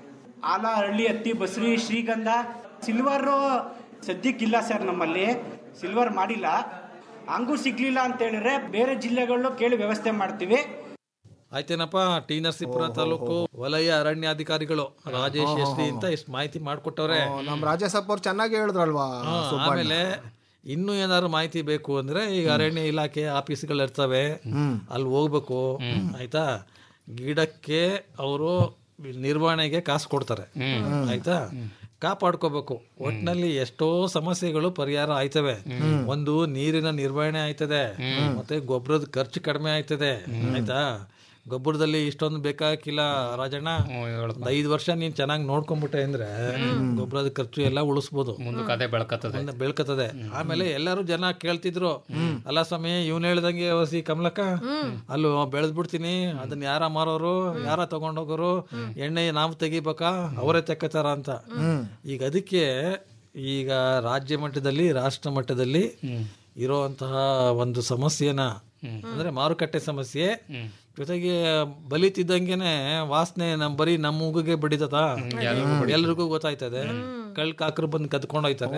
ಆಲ ಹಳ್ಳಿ ಹತ್ತಿ ಬಸ್ರಿ ಶ್ರೀಗಂಧ ಸಿಲ್ವರು ಸದ್ಯಕ್ಕಿಲ್ಲ ಸರ್ ನಮ್ಮಲ್ಲಿ ಸಿಲ್ವರ್ ಮಾಡಿಲ್ಲ ಹಂಗೂ ಸಿಗ್ಲಿಲ್ಲ ಅಂತ ಹೇಳಿದ್ರೆ ಬೇರೆ ಜಿಲ್ಲೆಗಳಲ್ಲೂ ಕೇಳಿ ವ್ಯವಸ್ಥೆ ಮಾಡ್ತೀವಿ ಆಯ್ತೇನಪ್ಪ ಟಿ ನರಸೀಪುರ ತಾಲೂಕು ವಲಯ ಅರಣ್ಯಾಧಿಕಾರಿಗಳು ರಾಜೇಶ್ ಎಸ್ ಡಿ ಅಂತ ಇಷ್ಟು ಮಾಹಿತಿ ಮಾಡ್ಕೊಟ್ಟವ್ರೆ ನಮ್ಮ ರಾಜಸಪ್ಪ ಅವ್ರು ಚೆನ್ನಾಗಿ ಹೇಳಿದ್ರಲ್ವಾ ಹಾ, ಸುಬ್ಬಣ್ಣ? ಆಮೇಲೆ ಇನ್ನೂ ಏನಾದ್ರು ಮಾಹಿತಿ ಬೇಕು ಅಂದ್ರೆ ಈಗ ಅರಣ್ಯ ಇಲಾಖೆ ಆಫೀಸ್ಗಳು ಇರ್ತವೆ ಅಲ್ಲಿ ಹೋಗ್ಬೇಕು ಆಯ್ತಾ ಗಿಡಕ್ಕೆ ಅವರು ನಿರ್ವಹಣೆಗೆ ಕಾಸು ಕೊಡ್ತಾರೆ ಆಯ್ತಾ ಕಾಪಾಡ್ಕೋಬೇಕು ಒಟ್ನಲ್ಲಿ ಎಷ್ಟೋ ಸಮಸ್ಯೆಗಳು ಪರಿಹಾರ ಆಯ್ತವೆ ಒಂದು ನೀರಿನ ನಿರ್ವಹಣೆ ಆಯ್ತದೆ ಮತ್ತೆ ಗೊಬ್ಬರದ ಖರ್ಚು ಕಡಿಮೆ ಆಯ್ತದೆ ಆಯ್ತಾ ಗೊಬ್ಬರದಲ್ಲಿ ಇಷ್ಟೊಂದು ಬೇಕಾಗಿಲ್ಲ ರಾಜಣ್ಣ ಒಂದ್ ಐದು ವರ್ಷ ನೀನ್ ಚೆನ್ನಾಗಿ ನೋಡ್ಕೊಂಡ್ಬಿಟ್ಟೆ ಅಂದ್ರೆ ಗೊಬ್ಬರದ ಖರ್ಚು ಎಲ್ಲ ಉಳಿಸ್ಬೋದು ಮುಂದಕ್ಕೆ ಅದೇ ಬೆಳ್ಕತ್ತದೆ ಮುಂದೆ ಬೆಳ್ಕತ್ತದೆ ಆಮೇಲೆ ಎಲ್ಲರೂ ಜನ ಕೇಳ್ತಿದ್ರು ಅಲ್ಲ ಸ್ವಾಮಿ ಇವ್ನು ಹೇಳ್ದಂಗೆ ಹೊಸಿ ಕಮಲಕ್ಕ ಅಲ್ಲೂ ಬೆಳೆದ್ಬಿಡ್ತೀನಿ ಅದನ್ನ ಯಾರ ಮಾರೋರು ಯಾರ ತಗೊಂಡೋಗೋರು ಎಣ್ಣೆ ನಾವು ತೆಗಿಬೇಕಾ ಅವರೇ ತೆಕ್ಕತಾರ ಅಂತ ಈಗ ಅದಕ್ಕೆ ಈಗ ರಾಜ್ಯ ಮಟ್ಟದಲ್ಲಿ ರಾಷ್ಟ್ರ ಮಟ್ಟದಲ್ಲಿ ಇರುವಂತಹ ಒಂದು ಸಮಸ್ಯೆನ ಅಂದ್ರೆ ಮಾರುಕಟ್ಟೆ ಸಮಸ್ಯೆ ಜೊತೆಗೆ ಬಲಿತಿದ್ದಂಗೆನೆ ವಾಸನೆ ನಮ್ ಬರೀ ನಮ್ಮ ಮೂಗಿಗೆ ಬಡಿತದ ಎಲ್ರಿಗೂ ಗೊತ್ತಾಯ್ತದೆ ಕಳ್ ಕಾಕರು ಬಂದು ಕದ್ಕೊಂಡು ಹೋಯ್ತಾರೆ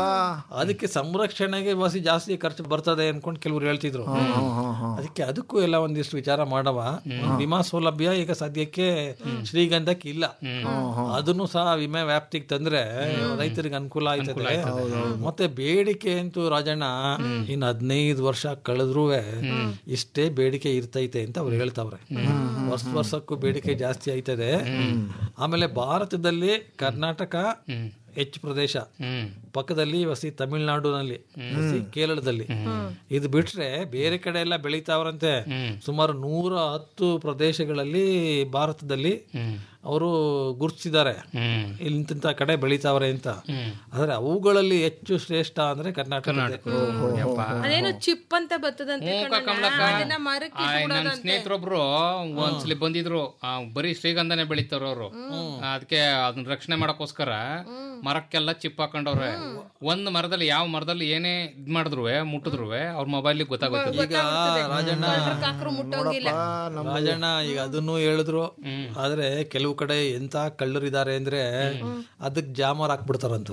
ಅದಕ್ಕೆ ಸಂರಕ್ಷಣೆಗೆ ವಾಸಿ ಜಾಸ್ತಿ ಖರ್ಚು ಬರ್ತದೆ ಅನ್ಕೊಂಡು ಕೆಲವ್ರು ಹೇಳ್ತಿದ್ರು ಅದಕ್ಕೆ ಅದಕ್ಕೂ ಎಲ್ಲ ಒಂದಿಷ್ಟು ವಿಚಾರ ಮಾಡವ ಒಂದ್ ವಿಮಾ ಸೌಲಭ್ಯ ಈಗ ಸದ್ಯಕ್ಕೆ ಶ್ರೀಗಂಧಕ್ಕೆ ಇಲ್ಲ ಅದನ್ನು ಸಹ ವಿಮೆ ವ್ಯಾಪ್ತಿಗೆ ತಂದ್ರೆ ರೈತರಿಗೆ ಅನುಕೂಲ ಆಯ್ತದೆ ಮತ್ತೆ ಬೇಡಿಕೆ ಅಂತೂ ರಾಜಣ್ಣ ಇನ್ ಹದಿನೈದು ವರ್ಷ ಕಳೆದ್ರೂ ಇಷ್ಟೇ ಬೇಡಿಕೆ ಇರ್ತೈತೆ ಅಂತ ಅವ್ರು ಹೇಳ್ತಾವ್ರೆ ವರ್ಷ ವರ್ಷಕ್ಕೂ ಬೇಡಿಕೆ ಜಾಸ್ತಿ ಆಯ್ತದೆ ಆಮೇಲೆ ಭಾರತದಲ್ಲಿ ಕರ್ನಾಟಕ ಹೆಚ್ಚು ಪ್ರದೇಶ ಪಕ್ಕದಲ್ಲಿ ವಸಿ ತಮಿಳುನಾಡಿನಲ್ಲಿ ವಸಿ ಕೇರಳದಲ್ಲಿ ಇದು ಬಿಟ್ರೆ ಬೇರೆ ಕಡೆ ಎಲ್ಲ ಬೆಳೀತಾವ್ರಂತೆ ಸುಮಾರು ನೂರ ಹತ್ತು ಪ್ರದೇಶಗಳಲ್ಲಿ ಭಾರತದಲ್ಲಿ ಅವರು ಗುರುತಿಸಿದ್ದಾರೆ ಇಂತಿಂತ ಕಡೆ ಬೆಳೀತಾವ್ರೆ ಅಂತ ಆದ್ರೆ ಅವುಗಳಲ್ಲಿ ಹೆಚ್ಚು ಶ್ರೇಷ್ಠ ಅಂದ್ರೆ ಕರ್ನಾಟಕ ಅದೇನೋ ಚಿಪ್ ಅಂತ ಬರ್ತದಂತೆ ಕಣಣ್ಣ. ಅದನ್ನ ಮರಕ್ಕೆ ಆ, ನನ್ನ ಸುಡೋದಂತೆ. ಸ್ನೇಹಿತರೊಬ್ರು ಒಂದ್ಸಲಿ ಬಂದಿದ್ರು ಆ, ಬರೀ ಶ್ರೀಗಂಧನೆ ಬೆಳಿತಾರ ಅವರು ಅದಕ್ಕೆ ಅದನ್ನ ರಕ್ಷಣೆ ಮಾಡಕ್ಕೋಸ್ಕರ ಮರಕ್ಕೆಲ್ಲ ಚಿಪ್ ಹಾಕೊಂಡವ್ರೆ ಒಂದ್ ಮರದಲ್ಲಿ ಯಾವ ಮರದಲ್ಲಿ ಏನೇ ಇದ್ ಮಾಡಿದ್ರು ಮುಟ್ಟಿದ್ರು ಅವ್ರ ಮೊಬೈಲ್ ಗೊತ್ತಾಗುತ್ತೆ ಈಗ ರಾಜಣ್ಣ ಮುಟ್ಟೋಂಗಿಲ್ಲ ರಾಜಣ್ಣ ಈಗ ಅದನ್ನು ಹೇಳಿದ್ರು ಆದ್ರೆ ಕೆಲವು ಕಡೆ ಎಂತ ಕಳ್ಳರಿದ್ದಾರೆ ಅಂದ್ರೆ ಅದಕ್ ಜಾಮರ್ ಹಾಕ್ಬಿಡ್ತಾರಂತ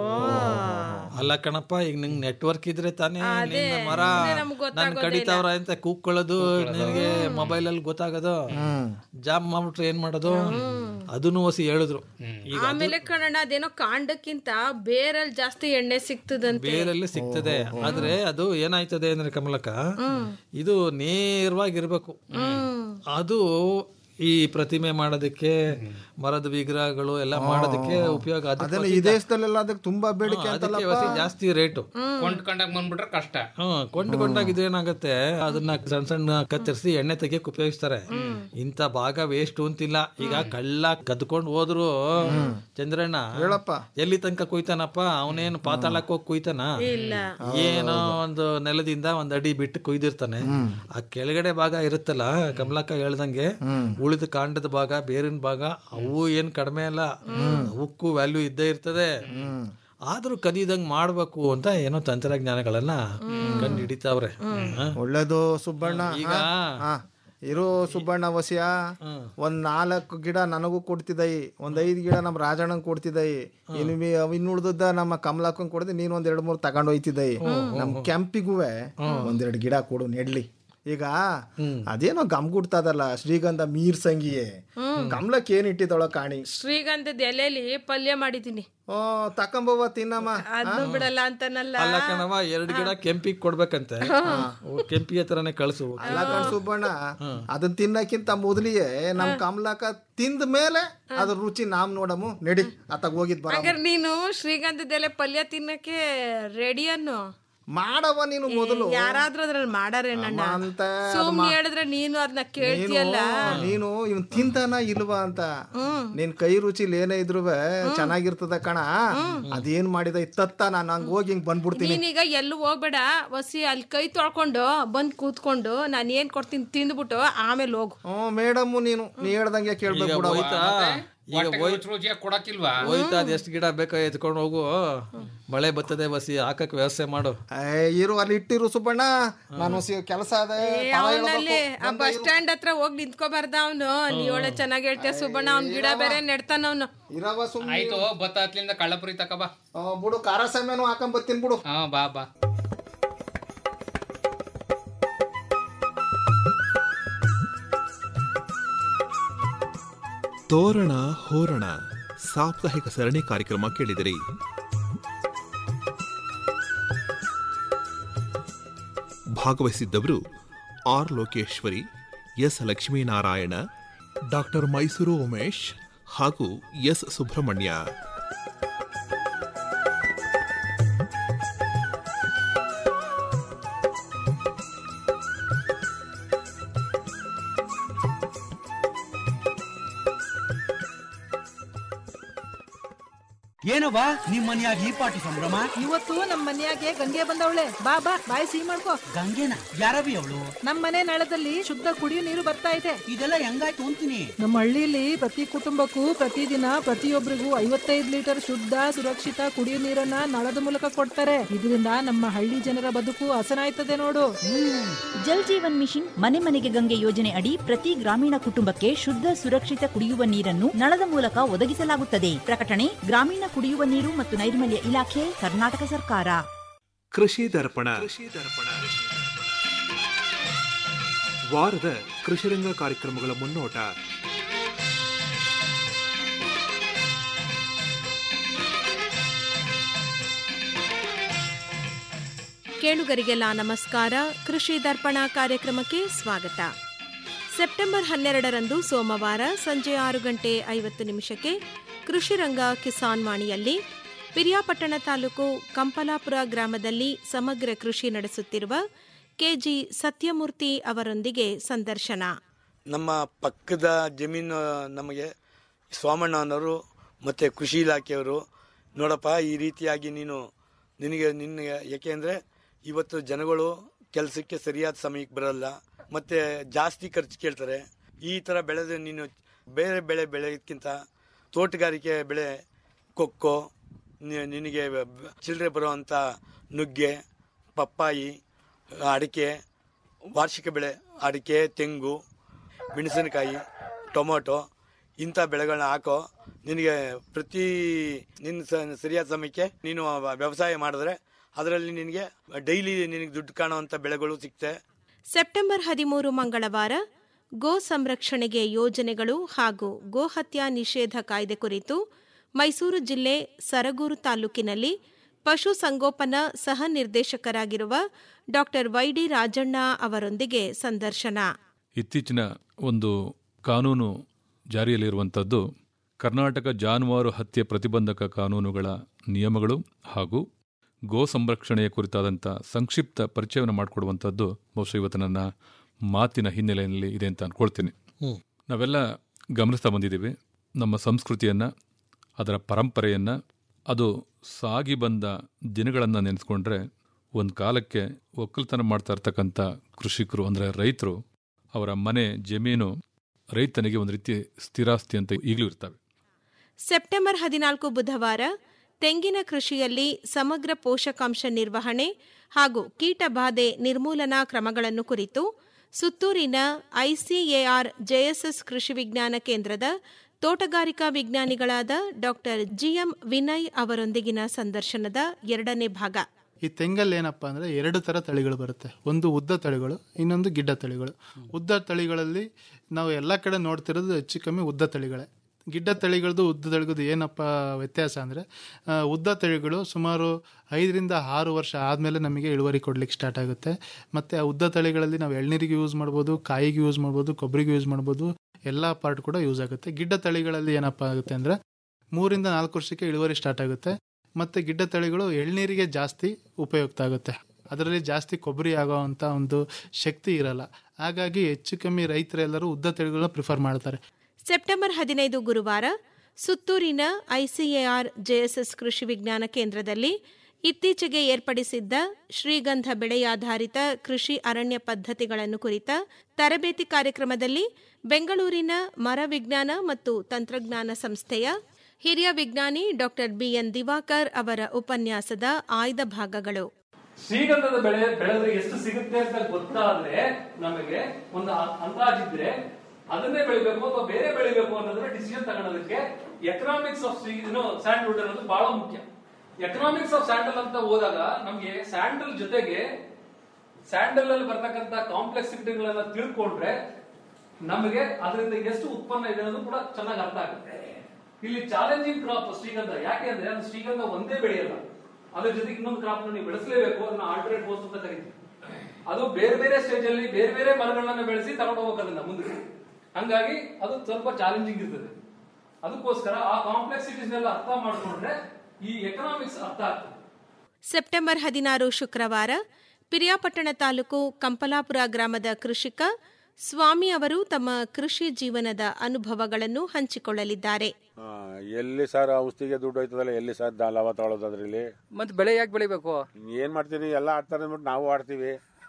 ಅಲ್ಲ ಕಣಪ್ಪ ಈಗ ನಿಂಗ್ ನೆಟ್ವರ್ಕ್ ಇದ್ರೆ ತಾನೇ ನಿನ್ನ ಮರ ನನ್ ಕಡಿತಾವ್ರ ಅಂತ ಕೂಕ್ಕೊಳ್ಳೋದು ನಿನಗೆ ಮೊಬೈಲ್ ಅಲ್ಲಿ ಗೊತ್ತಾಗೋದು ಜಾಮ್ ಮಾಡ್ಬಿಟ್ರೆ ಏನ್ ಮಾಡೋದು ಅದನ್ನು ಹೊಸಿ ಹೇಳಿದ್ರು ಈಗ ಆಮೇಲೆ ಕಣಣ್ಣ ಅದೇನೋ ಕಾಂಡಕ್ಕಿಂತ ಬೇರಲ್ಲಿ ಜಾಸ್ತಿ ಎಣ್ಣೆ ಸಿಗ್ತದಂತೆ ಬೇರಲ್ಲಿ ಸಿಗ್ತದೆ ಆದ್ರೆ ಅದು ಏನಾಯ್ತದೆ ಅಂದ್ರೆ ಕಮಲಕ್ಕ ಇದು ನೇರವಾಗಿರ್ಬೇಕು ಅದು ಈ ಪ್ರತಿಮೆ ಮಾಡೋದಕ್ಕೆ ಮರದ ವಿಗ್ರಹಗಳು ಎಲ್ಲ ಮಾಡೋದಕ್ಕೆ ಉಪಯೋಗ ಅದಕ್ಕೆ ಅದನ್ನ ಹೊಸಿ ಈ ದೇಶದಲ್ಲೆಲ್ಲ ಅದಕ್ಕೆ ತುಂಬಾ ಬೇಡಿಕೆ ಹಾ, ಅದಕ್ಕೆ ಅಂತಲ್ಲಪ್ಪ ಹೊಸಿ ಜಾಸ್ತಿ ರೇಟು ಕೊಂಡ್ಕೊಂಡಾಗ ಬಂದ್ಬಿಟ್ರೆ ಕಷ್ಟ ಹ್ಮ್ ಕೊಂಡ್ಕೊಂಡಾಗ ಇದು ಏನಾಗುತ್ತೆ ಅದನ್ನ ಸಣ್ಣ ಸಣ್ಣ ಕತ್ತರಿಸಿ ಎಣ್ಣೆ ತೆಗಿಯಕ್ ಉಪಯೋಗಿಸ್ತಾರೆ ಇಂತ ಭಾಗ ವೇಸ್ಟ್ ಅಂತಿಲ್ಲ ಈಗ ಕಳ್ಳ ಕದ್ಕೊಂಡ್ ಹೋದ್ರು ಚಂದ್ರಣ್ಣ ಹೇಳಪ್ಪ ಎಲ್ಲಿ ತನಕ ಕುಯ್ತಾನಪ್ಪ ಅವನೇನು ಪಾತಾಳಕ್ ಹೋಗಿ ಕುಯ್ತಾನ ಇಲ್ಲ ಏನೋ ಒಂದು ನೆಲದಿಂದ ಒಂದ್ ಅಡಿ ಬಿಟ್ಟು ಕುಯ್ದಿರ್ತಾನೆ ಆ ಕೆಳಗಡೆ ಭಾಗ ಇರುತ್ತಲ್ಲ ಕಮಲಕ್ಕ ಹೇಳ್ದಂಗೆ ಉಳಿದ ಕಾಂಡದ ಭಾಗ ಬೇರಿನ ಭಾಗ ಅವು ಏನ್ ಕಡಿಮೆ ಅಲ್ಲ ಅವಕ್ಕೂ ವ್ಯಾಲ್ಯೂ ಇದ್ದೇ ಇರ್ತದೆ ಆದ್ರೂ ಕದಿದಂಗ್ ಮಾಡ್ಬೇಕು ಅಂತ ಏನೋ ತಂತ್ರಜ್ಞಾನಗಳನ್ನ ಕಂಡು ಹಿಡಿತಾವ್ರೆ ಒಳ್ಳೇದು ಸುಬ್ಬಣ್ಣ ಈಗ ಹಾ, ಇರು ಸುಬ್ಬಣ್ಣ ವಸಿಯ ಒಂದ್ ನಾಲ್ಕು ಗಿಡ ನನಗೂ ಕೊಡ್ತಿದ್ದೈ ಒಂದ್ ಐದ್ ಗಿಡ ನಮ್ ರಾಜಣ್ಣಂಗ್ ಕೊಡ್ತಿದ್ದೈ ಇನ್ನು ಮಿ- ಅವ್ ಇನ್ನು ಉಳ್ದದ್ದ ನಮ್ಮ ಕಮಲಾಕಂಗ್ ಕೊಡ್ದೆ ನೀನ್ ಒಂದ್ ಎರಡ್ ಮೂರ್ ತಗೊಂಡ್ ಹೋಯ್ತಿದ್ದೈ ನಮ್ ಕೆಂಪಿಗುವೆ ಒಂದೆರಡು ಗಿಡ ಕೊಡು ನೆಡ್ಲಿ ಈಗ ಅದೇನೋ ಗಮ್ಗುಡ್ತದಲ್ಲ ಶ್ರೀಗಂಧ ಮೀರ್ ಸಂಗಿಯೇ ಕಮಲಕ್ ಏನ್ ಇಟ್ಟಿದೊಳ ಕಾಣಿ ಶ್ರೀಗಂಧದ ಎಲೆಲಿ ಪಲ್ಯ ಮಾಡಿದೀನಿ ಓ ತಕೊಂಬವ್ವ ತಿನ್ನಮ್ಮ ಅದನ್ನು ಬಿಡಲ್ಲ ಅಂತನಲ್ಲ ಅಲ್ಲ ಕಣವ ಎರಡ್ ಗಿಡ ಕೆಂಪಿಗ್ ಕೊಡ್ಬೇಕಂತೆ ಓ, ಕೆಂಪಿ ಹತ್ರನೇ ಕಳ್ಸು ಅಲ್ಲ ಕಣ್ ಸುಬ್ಬಣ್ಣ ಅದನ್ನ ತಿನ್ನಕ್ಕಿಂತ ಮೊದಲಿಗೆ ನಮ್ ಕಮಲಾಕ ತಿಂದ ಮೇಲೆ ಅದ್ರ ರುಚಿ ನಾಮ್ ನೋಡಮು ನಡಿ ಅತ್ತಾಗ ಹೋಗಿದ್ ಬರ ಹಾಗಾದ್ರೆ ನೀನು ಶ್ರೀಗಂಧದ ಎಲೆ ಪಲ್ಯ ತಿನ್ನಕ್ಕೆ ರೆಡಿ ಅನ್ನು ಮಾಡವ ನೀನು ಮೊದಲು ಯಾರಾದ್ರೂ ಅದ್ರಲ್ಲಿ ಮಾಡಾರೆ ನನ್ನ ಅಂತ ಸುಮ್ನೆ ಹೇಳಿದ್ರೆ ನೀನು ಅದನ್ನ ಕೇಳ್ತೀಯಲ್ಲ ನೀನು ಇವ್ನ್ ತಿಂತಾನ ಇಲ್ವಾ ಅಂತ ನಿನ್ ಕೈ ರುಚಿಲಿ ಏನೇ ಇದ್ರು ಚೆನ್ನಾಗಿರ್ತದ ಕಣ ಅದೇನ್ ಮಾಡಿದ ಇತ್ತತ್ತ ನಾನು ಹಂಗ ಹೋಗಿ ಹಿಂಗ್ ಬಂದ್ಬಿಡ್ತೀನಿ ನೀನೀಗ ಎಲ್ಲೂ ಹೋಗ್ಬೇಡ ವಸಿ ಅಲ್ಲಿ ಕೈ ತೊಳ್ಕೊಂಡು ಬಂದ್ ಕೂತ್ಕೊಂಡು ನಾನು ಏನ್ ಕೊಡ್ತೀನಿ ತಿಂದ್ಬಿಟ್ಟು ಆಮೇಲೆ ಹೋಗು ಹ್ಮ್ ಮೇಡಮ್ ನೀನು ನೀ ಹೇಳ್ದಂಗೆ ಕೇಳ್ಬೇಕು ಈಗ ಬಿಡವ್ವ. ಹೋಯ್ತಾ ಈಗ ಹೊಟ್ಟೆಗೆ ಹೋಯ್ತು ರುಚಿ ರುಚಿಯಾಗಿ ಕೊಡಕ್ಕಿಲ್ವಾ ಹೋಯ್ತಾ ಅದ್ ಎಷ್ಟು ಗಿಡ ಬೇಕೋ ಎತ್ಕೊಂಡು ಹೋಗು ಮಳೆ ಬರ್ತದೆ ಬಸಿ ಹಾಕಕ್ ವ್ಯವಸ್ಥೆ ಮಾಡು ಏ, ಇರು ಅಲ್ಲಿ ಇಟ್ಟಿರು ಸುಬ್ಬಣ್ಣ ನಾನು ಕೆಲಸ ಅದೇ ಪರ ಅವನಲ್ಲಿ ಹೇಳ್ಬೇಕು. ಆ ಬಸ್ ಸ್ಟ್ಯಾಂಡ್ ಹತ್ರ ಹೋಗಿ ನಿಂತ್ಕೋಬಾರ್ದ ಅವನು ನೀ ಒಳ್ಳೆ ಚೆನ್ನಾಗಿ ಹೇಳ್ತೀಯ ಸುಬ್ಬಣ್ಣ ಅವ್ನ್ ಗಿಡ ಬೇರೆ ನೆಡ್ತಾನ ಅವನು ಇರವ ಸುಮ್ನೆ ಆಯ್ತು ಬತ್ತ ಹತ್ಲಿಂದ ಕಳ್ಳಪುರಿ ತಕ ಬಾ ಆ, ಬಿಡು ಖಾರ ಸಮಯನು ಹಾಕೊಂಡ್ ಬರ್ತೀನಿ ಬಿಡು ಹಾ ಬಾ ಬಾ ತೋರಣ ಹೋರಣ ಸಾಪ್ತಾಹಿಕ ಸರಣಿ ಕಾರ್ಯಕ್ರಮ ಕೇಳಿದಿರಿ ಭಾಗವಹಿಸಿದ್ದವರು R Lokeshwari S Lakshminarayana doctor Mysuru Umesh ಹಾಗೂ ಎಸ್ ಸುಬ್ರಹ್ಮಣ್ಯ ಏನವ್ವ ನಿಮ್ ಮನ್ಯಾಗ ಈ ಪಾಟಿ ಸಂಭ್ರಮ ಇವತ್ತು ನಮ್ ಮನ್ಯಾಗೆ ಗಂಗೆ ಬಂದವಳೆ ಬಾ ಬಾ ಬಾಯಿ ಸಿಹಿ ಮಾಡ್ಕೋ ಗಂಗೆನ ಯಾರವಿ ಅವಳು ನಮ್ ಮನೆ ನಳದಲ್ಲಿ ಶುದ್ಧ ಕುಡಿಯೋ ನೀರು ಬರ್ತಾ ಇದೆ ಇದೆಲ್ಲ ಹೆಂಗಾಯ್ತು ಅಂತೀನಿ ನಮ್ಮ ಹಳ್ಳಿಲಿ ಪ್ರತಿ ಕುಟುಂಬಕ್ಕೂ ಪ್ರತಿದಿನ ಪ್ರತಿಯೊಬ್ಬರಿಗೂ ಐವತ್ತೈದು ಲೀಟರ್ ಶುದ್ಧ ಸುರಕ್ಷಿತ ಕುಡಿಯೋ ನೀರನ್ನ ನಳದ ಮೂಲಕ ಕೊಡ್ತಾರೆ ಇದರಿಂದ ನಮ್ಮ ಹಳ್ಳಿ ಜನರ ಬದುಕು ಹಸನಾಯ್ತದೆ ನೋಡು ಜಲ್ ಜೀವನ್ ಮಿಷನ್ ಮನೆ ಮನೆಗೆ ಗಂಗೆ ಯೋಜನೆ ಅಡಿ ಪ್ರತಿ ಗ್ರಾಮೀಣ ಕುಟುಂಬಕ್ಕೆ ಶುದ್ಧ ಸುರಕ್ಷಿತ ಕುಡಿಯುವ ನೀರನ್ನು ನಳದ ಮೂಲಕ ಒದಗಿಸಲಾಗುತ್ತದೆ ಪ್ರಕಟಣೆ ಗ್ರಾಮೀಣ ಕುಡಿಯುವ ನೀರು ಮತ್ತು ನೈರ್ಮಲ್ಯ ಇಲಾಖೆ ಕರ್ನಾಟಕ ಸರ್ಕಾರ ಕೃಷಿ ದರ್ಪಣ ವಾರದ ಕೃಷಿರಂಗ ಕಾರ್ಯಕ್ರಮಗಳ ಮುನ್ನೋಟ ಕೇಳುಗರಿಗೆಲ್ಲ ನಮಸ್ಕಾರ ಕೃಷಿ ದರ್ಪಣ ಕಾರ್ಯಕ್ರಮಕ್ಕೆ ಸ್ವಾಗತ ಸೆಪ್ಟೆಂಬರ್ ಹನ್ನೆರಡರಂದು ಸೋಮವಾರ ಸಂಜೆ ಆರು ಗಂಟೆ ಐವತ್ತು ನಿಮಿಷಕ್ಕೆ ಕೃಷಿರಂಗ ಕಿಸಾನ್ ವಾಣಿಯಲ್ಲಿ ಪಿರಿಯಾಪಟ್ಟಣ ತಾಲೂಕು ಕಂಪಲಾಪುರ ಗ್ರಾಮದಲ್ಲಿ ಸಮಗ್ರ ಕೃಷಿ ನಡೆಸುತ್ತಿರುವ ಕೆಜಿ ಸತ್ಯಮೂರ್ತಿ ಅವರೊಂದಿಗೆ ಸಂದರ್ಶನ ನಮ್ಮ ಪಕ್ಕದ ಜಮೀನು ನಮಗೆ ಸ್ವಾಮಣ್ಣ ಅನ್ನೋರು ಮತ್ತು ಕೃಷಿ ಇಲಾಖೆಯವರು ನೋಡಪ್ಪ ಈ ರೀತಿಯಾಗಿ ನೀನು ನಿನಗೆ ನಿನ್ನ ಯಾಕೆಂದರೆ ಇವತ್ತು ಜನಗಳು ಕೆಲಸಕ್ಕೆ ಸರಿಯಾದ ಸಮಯಕ್ಕೆ ಬರಲ್ಲ ಮತ್ತು ಜಾಸ್ತಿ ಖರ್ಚು ಕೇಳ್ತಾರೆ ಈ ಥರ ಬೆಳೆದ್ರೆ ನೀನು ಬೇರೆ ಬೆಳೆ ಬೆಳೆಯೋದಕ್ಕಿಂತ ತೋಟಗಾರಿಕೆ ಬೆಳೆ ಕೊಕ್ಕೋ ನಿ- ನಿನಗೆ ಚಿಲ್ಲರೆ ಬರುವಂಥ ನುಗ್ಗೆ ಪಪ್ಪಾಯಿ ಅಡಿಕೆ ವಾರ್ಷಿಕ ಬೆಳೆ ಅಡಿಕೆ ತೆಂಗು ಮೆಣಸಿನಕಾಯಿ ಟೊಮೊಟೊ ಇಂಥ ಬೆಳೆಗಳನ್ನ ಹಾಕೋ ನಿನಗೆ ಪ್ರತಿ ನಿನ್ನ ಸ- ಸರಿಯಾದ ಸಮಯಕ್ಕೆ ನೀನು ವ್ಯವಸಾಯ ಮಾಡಿದ್ರೆ ಅದರಲ್ಲಿ ನಿನಗೆ ಡೈಲಿ ನಿನಗೆ ದುಡ್ಡು ಕಾಣುವಂಥ ಬೆಳೆಗಳು ಸಿಗ್ತವೆ ಸೆಪ್ಟೆಂಬರ್ ಹದಿಮೂರು ಮಂಗಳವಾರ ಗೋ ಸಂರಕ್ಷಣೆಗೆ ಯೋಜನೆಗಳು ಹಾಗೂ ಗೋಹತ್ಯಾ ನಿಷೇಧ ಕಾಯ್ದೆ ಕುರಿತು ಮೈಸೂರು ಜಿಲ್ಲೆ ಸರಗೂರು ತಾಲೂಕಿನಲ್ಲಿ ಪಶು ಸಂಗೋಪನಾ ಸಹ ನಿರ್ದೇಶಕರಾಗಿರುವ ಡಾಕ್ಟರ್ ವೈಡಿ ರಾಜಣ್ಣ ಅವರೊಂದಿಗೆ ಸಂದರ್ಶನ ಇತ್ತೀಚಿನ ಒಂದು ಕಾನೂನು ಜಾರಿಯಲ್ಲಿರುವಂಥದ್ದು ಕರ್ನಾಟಕ ಜಾನುವಾರು ಹತ್ಯೆ ಪ್ರತಿಬಂಧಕ ಕಾನೂನುಗಳ ನಿಯಮಗಳು ಹಾಗೂ ಗೋ ಸಂರಕ್ಷಣೆಯ ಕುರಿತಾದಂಥ ಸಂಕ್ಷಿಪ್ತ ಪರಿಚಯವನ್ನು ಮಾಡಿಕೊಡುವಂಥದ್ದು ಬಹುಶಃ ಇವತ್ತು ನನ್ನ ಮಾತಿನ ಹಿನ್ನೆಲೆಯಲ್ಲಿ ಇದೆ ಅಂತ ಅಂದ್ಕೊಳ್ತೀನಿ ಹ್ಮ್. ನಾವೆಲ್ಲ ಗಮನಿಸ್ತಾ ಬಂದಿದ್ದೀವಿ ನಮ್ಮ ಸಂಸ್ಕೃತಿಯನ್ನು ಅದರ ಪರಂಪರೆಯನ್ನು ಅದು ಸಾಗಿ ಬಂದ ದಿನಗಳನ್ನು ನೆನೆಸ್ಕೊಂಡ್ರೆ ಒಂದು ಕಾಲಕ್ಕೆ ಒಕ್ಕಲ್ತನ ಮಾಡ್ತಾ ಇರ್ತಕ್ಕಂಥ ಕೃಷಿಕರು ಅಂದರೆ ರೈತರು ಅವರ ಮನೆ ಜಮೀನು ರೈತನಿಗೆ ಒಂದು ರೀತಿ ಸ್ಥಿರಾಸ್ತಿ ಅಂತ ಈಗಲೂ ಇರ್ತವೆ ಸೆಪ್ಟೆಂಬರ್ ಹದಿನಾಲ್ಕು ಬುಧವಾರ ತೆಂಗಿನ ಕೃಷಿಯಲ್ಲಿ ಸಮಗ್ರ ಪೋಷಕಾಂಶ ನಿರ್ವಹಣೆ ಹಾಗೂ ಕೀಟಬಾಧೆ ನಿರ್ಮೂಲನಾ ಕ್ರಮಗಳನ್ನು ಕುರಿತು ಸುತ್ತೂರಿನ ಐಸಿಎಆರ್ ಜೆಎಸ್ಎಸ್ ಕೃಷಿ ವಿಜ್ಞಾನ ಕೇಂದ್ರದ ತೋಟಗಾರಿಕಾ ವಿಜ್ಞಾನಿಗಳಾದ ಡಾಕ್ಟರ್ ಜಿಎಂ ವಿನಯ್ ಅವರೊಂದಿಗಿನ ಸಂದರ್ಶನದ ಎರಡನೇ ಭಾಗ ಈ ತೆಂಗಲ್ಲಿ ಏನಪ್ಪ ಅಂದರೆ ಎರಡು ಥರ ತಳಿಗಳು ಬರುತ್ತೆ ಒಂದು ಉದ್ದ ತಳಿಗಳು ಇನ್ನೊಂದು ಗಿಡ್ಡ ತಳಿಗಳು ಉದ್ದ ತಳಿಗಳಲ್ಲಿ ನಾವು ಎಲ್ಲ ಕಡೆ ನೋಡ್ತಿರೋದು ಹೆಚ್ಚು ಕಮ್ಮಿ ಉದ್ದ ತಳಿಗಳೇ ಗಿಡ್ಡ ತಳಿಗಳದ್ದು ಉದ್ದ ತಳಿಗಳದ್ದು ಏನಪ್ಪ ವ್ಯತ್ಯಾಸ ಅಂದರೆ ಉದ್ದ ತಳಿಗಳು ಸುಮಾರು ಐದರಿಂದ ಆರು ವರ್ಷ ಆದಮೇಲೆ ನಮಗೆ ಇಳುವರಿ ಕೊಡ್ಲಿಕ್ಕೆ ಸ್ಟಾರ್ಟ್ ಆಗುತ್ತೆ ಮತ್ತು ಆ ಉದ್ದ ತಳಿಗಳಲ್ಲಿ ನಾವು ಎಳ್ನೀರಿಗೆ ಯೂಸ್ ಮಾಡ್ಬೋದು ಕಾಯಿಗೆ ಯೂಸ್ ಮಾಡ್ಬೋದು ಕೊಬ್ಬರಿಗೆ ಯೂಸ್ ಮಾಡ್ಬೋದು ಎಲ್ಲ ಪಾರ್ಟ್ ಕೂಡ ಯೂಸ್ ಆಗುತ್ತೆ ಗಿಡ್ಡ ತಳಿಗಳಲ್ಲಿ ಏನಪ್ಪ ಆಗುತ್ತೆ ಅಂದರೆ ಮೂರಿಂದ ನಾಲ್ಕು ವರ್ಷಕ್ಕೆ ಇಳುವರಿ ಸ್ಟಾರ್ಟ್ ಆಗುತ್ತೆ ಮತ್ತು ಗಿಡ್ಡ ತಳಿಗಳು ಎಳ್ನೀರಿಗೆ ಜಾಸ್ತಿ ಉಪಯುಕ್ತ ಆಗುತ್ತೆ ಅದರಲ್ಲಿ ಜಾಸ್ತಿ ಕೊಬ್ಬರಿ ಆಗೋವಂಥ ಒಂದು ಶಕ್ತಿ ಇರಲ್ಲ ಹಾಗಾಗಿ ಹೆಚ್ಚು ಕಮ್ಮಿ ರೈತರೆಲ್ಲರೂ ಉದ್ದ ತಳಿಗಳನ್ನ ಪ್ರಿಫರ್ ಮಾಡ್ತಾರೆ ಸೆಪ್ಟೆಂಬರ್ ಹದಿನೈದು ಗುರುವಾರ ಸುತ್ತೂರಿನ ಐಸಿಎಆರ್ ಜೆಎಸ್ಎಸ್ ಕೃಷಿ ವಿಜ್ಞಾನ ಕೇಂದ್ರದಲ್ಲಿ ಇತ್ತೀಚೆಗೆ ಏರ್ಪಡಿಸಿದ್ದ ಶ್ರೀಗಂಧ ಬೆಳೆಯಾಧಾರಿತ ಕೃಷಿ ಅರಣ್ಯ ಪದ್ಧತಿಗಳನ್ನು ಕುರಿತ ತರಬೇತಿ ಕಾರ್ಯಕ್ರಮದಲ್ಲಿ ಬೆಂಗಳೂರಿನ ಮರ ವಿಜ್ಞಾನ ಮತ್ತು ತಂತ್ರಜ್ಞಾನ ಸಂಸ್ಥೆಯ ಹಿರಿಯ ವಿಜ್ಞಾನಿ ಡಾಕ್ಟರ್ ಬಿಎನ್ ದಿವಾಕರ್ ಅವರ ಉಪನ್ಯಾಸದ ಆಯ್ದ ಭಾಗಗಳು ಶ್ರೀಗಂಧದ ಬೆಳೆ ಬೆಳೆದ್ರೆ ಎಷ್ಟು ಸಿಗುತ್ತೆ ಅಂತ ಗೊತ್ತಾದ್ರೆ ನಮಗೆ ಒಂದು ಅ- ಅಂದಾಜಿದ್ರೆ ಅದನ್ನೇ ಬೆಳಿಬೇಕು ಅಥವಾ ಬೇರೆ ಬೆಳಿಬೇಕು ಅನ್ನೋದ್ರ ಡಿಸಿಷನ್ ತಗೊಳೋದಕ್ಕೆ ಎಕನಾಮಿಕ್ಸ್ ಆಫ್ ಸ್ಯಾಂಡಲ್ವುಡ್ ಅನ್ನೋದು ಬಹಳ ಮುಖ್ಯ ಎಕನಾಮಿಕ್ಸ್ ಆಫ್ ಸ್ಯಾಂಡಲ್ ಅಂತ ಹೋದಾಗ ನಮ್ಗೆ ಸ್ಯಾಂಡಲ್ ಜೊತೆಗೆ ಸ್ಯಾಂಡಲ್ ಅಲ್ಲಿ ಬರ್ತಕ್ಕಂತ ಕಾಂಪ್ಲೆಕ್ಸಿಟಿಗಳನ್ನ ತಿಳ್ಕೊಂಡ್ರೆ ನಮಗೆ ಅದರಿಂದ ಎಷ್ಟು ಉತ್ಪನ್ನ ಇದೆ ಅನ್ನೋದು ಕೂಡ ಚೆನ್ನಾಗಿ ಅರ್ಥ ಆಗುತ್ತೆ ಇಲ್ಲಿ ಚಾಲೆಂಜಿಂಗ್ ಕ್ರಾಪ್ ಶ್ರೀಗಂಧ ಯಾಕೆ ಅಂದ್ರೆ ಅದು ಶ್ರೀಗಂಧ ಒಂದೇ ಬೆಳೆಯಲ್ಲ ಅದ್ರ ಜೊತೆಗೆ ಇನ್ನೊಂದು ಕ್ರಾಪ್ ನೀವು ಬೆಳೆಸಲೇಬೇಕು ಅದನ್ನ ಆಲ್ಟರ್ನೇಟ್ ಬೋಸ್ ಅಂತ ಕರಿತೀವಿ ಅದು ಬೇರೆ ಬೇರೆ ಸ್ಟೇಜ್ ಅಲ್ಲಿ ಬೇರೆ ಬೇರೆ ಮರಗಳನ್ನ ಬೆಳೆಸಿ ತಗೊಂಡು ಹೋಗ್ಬೇಕು ಅದನ್ನ ಮುಂದಕ್ಕೆ ಹಂಗಾಗಿ ಅದು ಸ್ವಲ್ಪ ಚಾಲೆಂಜಿಂಗ್ ಇರ್ತದೆ ಅದಕ್ಕೋಸ್ಕರ ಆ ಕಾಂಪ್ಲೆಕ್ಸಿಟೀಸ್ ಎಲ್ಲ ಅರ್ಥ ಮಾಡ್ಕೊಂಡ್ರೆ ಈ ಎಕನಾಮಿಕ್ಸ್ ಅರ್ಥ ಆಗ್ತದೆ ಸೆಪ್ಟೆಂಬರ್ ಹದಿನಾರು ಶುಕ್ರವಾರ ಪಿರಿಯಾಪಟ್ಟಣ ತಾಲೂಕು ಕಂಪಲಾಪುರ ಗ್ರಾಮದ ಕೃಷಿಕ ಸ್ವಾಮಿ ಅವರು ತಮ್ಮ ಕೃಷಿ ಜೀವನದ ಅನುಭವಗಳನ್ನು ಹಂಚಿಕೊಳ್ಳಲಿದ್ದಾರೆ ಆ, ಎಲ್ಲಿ ಸರ್ ಔಷಧಿಗೆ ದುಡ್ಡು ಹೋಯ್ತದಲ್ಲ ಎಲ್ಲಿ ಸರ್ ದ- ಲಾಭ ತಗೊಳ್ಳೋದು ಅದ್ರಲ್ಲಿ ಮತ್ತೆ ಬೆಳೆ ಯಾಕೆ ಬೆಳಿಬೇಕು ಏನ್ ಮಾಡ್ತೀರಿ ಎಲ್ಲ ಆಡ್ತಾರೆ ಅಂದ್ಬಿಟ್ಟು ನಾವು ಆಡ್ತೀವಿ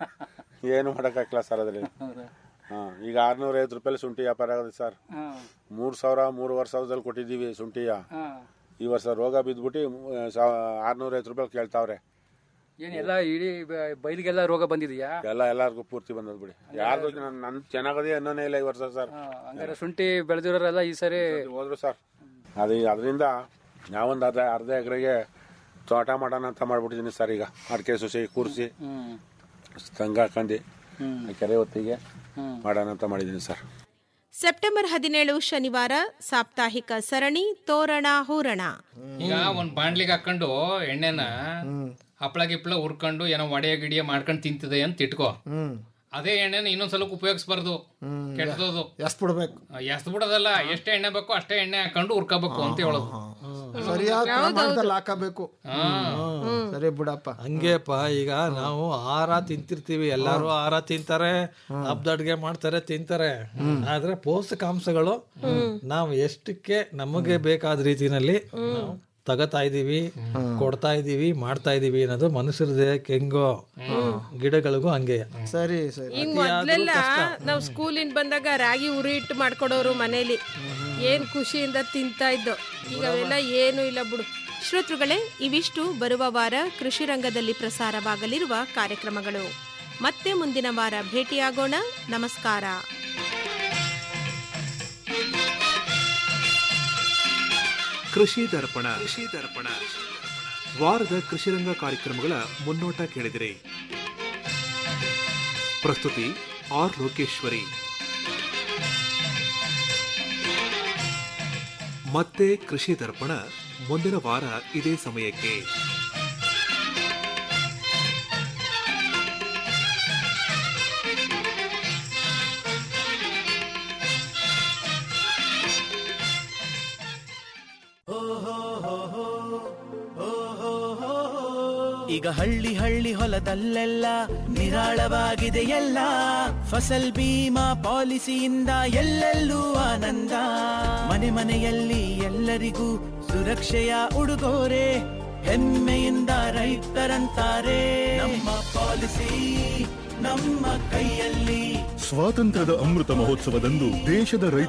ಏನು ಮಾಡೋಕ್ಕಾಗಲ್ಲ ಸರ್ ಅದ್ರಲ್ಲಿ ಹಾ ಈಗ ಆರ್ನೂರ ಐವತ್ತು ರೂಪಾಯಿ ಶುಂಠಿ ವ್ಯಾಪಾರ ಆಗೋದು ಸರ್ ಮೂರ್ ಸಾವಿರ ಮೂರುವರೆ ಸಾವಿರದಲ್ಲಿ ಕೊಟ್ಟಿದ್ದೀವಿ ಶುಂಠಿಯ ಈ ವರ್ಷ ರೋಗ ಬಿದ್ದ್ಬಿಟ್ಟು ಆರ್ನೂರ ಐವತ್ತು ರೂಪಾಯಿ ಕೇಳ್ತಾವ್ರೆ ಏನ್ ಎಲ್ಲ ಇಡೀ ಬ- ಬೈಲಿಗೆಲ್ಲ ರೋಗ ಬಂದಿದೆಯಾ ಎಲ್ಲ ಎಲ್ಲಾರ್ಗು ಪೂರ್ತಿ ಬಂದದ್ ಬಿಡಿ ಯಾರ್ದು ನನ್ ನನ್ ಚೆನ್ನಾಗದೇ ಅನ್ನೋನೇ ಇಲ್ಲ ಈ ವರ್ಷ ಸರ್ ಹಂಗಾರೆ ಶುಂಠಿ ಬೆಳೆದಿರೋರೆಲ್ಲ ಈ ಸರಿ ಹೋದ್ರು ಸರ್ ಅದು ಅದರಿಂದ ನಾವೊಂದು ಅರ್ಧ ಅರ್ಧ ಎಕರೆಗೆ ತೋಟ ಮಾಡೋಣ ಅಂತ ಮಾಡ್ಬಿಟ್ಟಿದ್ದೀನಿ ಸರ್ ಈಗ ಅಡಿಕೆ ಸುಸಿ ಕೂರಿಸಿ ತಂಗ ಹಾಕಂಡು ಕೆರೆ ಹೊತ್ತಿಗೆ ಮಾಡೋಣ ಅಂತ ಮಾಡಿದ್ದೀನಿ ಸರ್ ಸೆಪ್ಟೆಂಬರ್ ಹದಿನೇಳು ಶನಿವಾರ ಸಾಪ್ತಾಹಿಕ ಸರಣಿ ತೋರಣ ಹೂರಣ ಈಗ ಒಂದ್ ಬಾಂಡ್ಲಿಗೆ ಹಾಕೊಂಡು ಎಣ್ಣೆನ ಹಪ್ಳ ಗಿಪ್ಳ ಹುರ್ಕೊಂಡು ಏನೋ ಒಡೆಯ ಗಿಡಿಯ ಮಾಡ್ಕೊಂಡು ತಿಂತಿದೆ ಅಂತ ಇಟ್ಕೋ ಅದೇ ಎಣ್ಣೆನ ಇನ್ನೊಂದ್ಸಲ ಉಪಯೋಗಿಸ್ಬಾರ್ದು ಕೆಟ್ಟದೋದು ಎಷ್ಟ್ ಬಿಡ್ಬೇಕು ಎಷ್ಟ್ ಬಿಡೋದಲ್ಲ ಎಷ್ಟೇ ಎಣ್ಣೆ ಬೇಕೋ ಅಷ್ಟೇ ಎಣ್ಣೆ ಹಾಕೊಂಡು ಹುರ್ಕೋಬೇಕು ಅಂತ ಹೇಳೋದು ಸರಿಯಾದ ಪ್ರಮಾಣದಲ್ಲಿ ಹಾಕಬೇಕು ಸರಿ ಬಿಡಪ್ಪ ಹಂಗೇಪ ಈಗ ನಾವು ಆಹಾರ ತಿಂತಿರ್ತೀವಿ ಎಲ್ಲಾರು ಆಹಾರ ತಿಂತಾರೆ ಹಬ್ಬದ ಅಡ್ಗೆ ಮಾಡ್ತಾರೆ ತಿಂತಾರೆ ಆದ್ರೆ ಪೋಷಕಾಂಶಗಳು ನಾವು ಎಷ್ಟಕ್ಕೆ ನಮಗೆ ಬೇಕಾದ ರೀತಿನಲ್ಲಿ ನಾವು ತಗತಾ ಇದೀವಿ ಕೊಡ್ತಾ ಇದೀವಿ ಮಾಡ್ತಾ ಇದೀವಿ ಅನ್ನೋದು ಮನುಷ್ಯರ ದೇಹಕ್ಕೆ ಹೆಂಗೋ ಗಿಡಗಳಿಗೂ ಹಂಗೆ ಸರಿ ಸರಿ ಈಗ ಮೊದ್ಲೆಲ್ಲ ನಾವ್ ಸ್ಕೂಲಿಂದ ಬಂದಾಗ ರಾಗಿ ಉರಿ ಇಟ್ಟು ಮಾಡ್ಕೊಡೋರು ಮನೇಲಿ ಏನ್ ಖುಷಿಯಿಂದ ತಿಂತಾ ಇದ್ದೋ ಈಗ ಅವೆಲ್ಲ ಏನು ಇಲ್ಲ ಬಿಡು ಶ್ರೋತೃಗಳೇ ಇವಿಷ್ಟು ಬರುವ ವಾರ ಕೃಷಿ ರಂಗದಲ್ಲಿ ಪ್ರಸಾರವಾಗಲಿರುವ ಕಾರ್ಯಕ್ರಮಗಳು ಮತ್ತೆ ಮುಂದಿನ ವಾರ ಭೇಟಿಯಾಗೋಣ ನಮಸ್ಕಾರ ಕೃಷಿ ದರ್ಪಣ ಕೃಷಿ ದರ್ಪಣ ವಾರದ ಕೃಷಿರಂಗ ಕಾರ್ಯಕ್ರಮಗಳ ಮುನ್ನೋಟ ಕೇಳಿದಿರಿ ಪ್ರಸ್ತುತಿ ಆರ್ ಲೋಕೇಶ್ವರಿ ಮತ್ತೆ ಕೃಷಿ ದರ್ಪಣ ಮುಂದಿನ ವಾರ ಇದೇ ಸಮಯಕ್ಕೆ ಈಗ ಹಳ್ಳಿ ಹಳ್ಳಿ ಹೊಲದಲ್ಲೆಲ್ಲ ನಿರಾಳವಾಗಿದೆ ಎಲ್ಲ ಫಸಲ್ ಬೀಮಾ ಪಾಲಿಸಿಯಿಂದ ಎಲ್ಲೆಲ್ಲೂ ಆನಂದ ಮನೆ ಮನೆಯಲ್ಲಿ ಎಲ್ಲರಿಗೂ ಸುರಕ್ಷೆಯ ಉಡುಗೊರೆ ಹೆಮ್ಮೆಯಿಂದ ರೈತರಂತಾರೆ ನಮ್ಮ ಪಾಲಿಸಿ ನಮ್ಮ ಕೈಯಲ್ಲಿ ಸ್ವಾತಂತ್ರ್ಯದ ಅಮೃತ ಮಹೋತ್ಸವದಂದು ದೇಶದ ರೈತ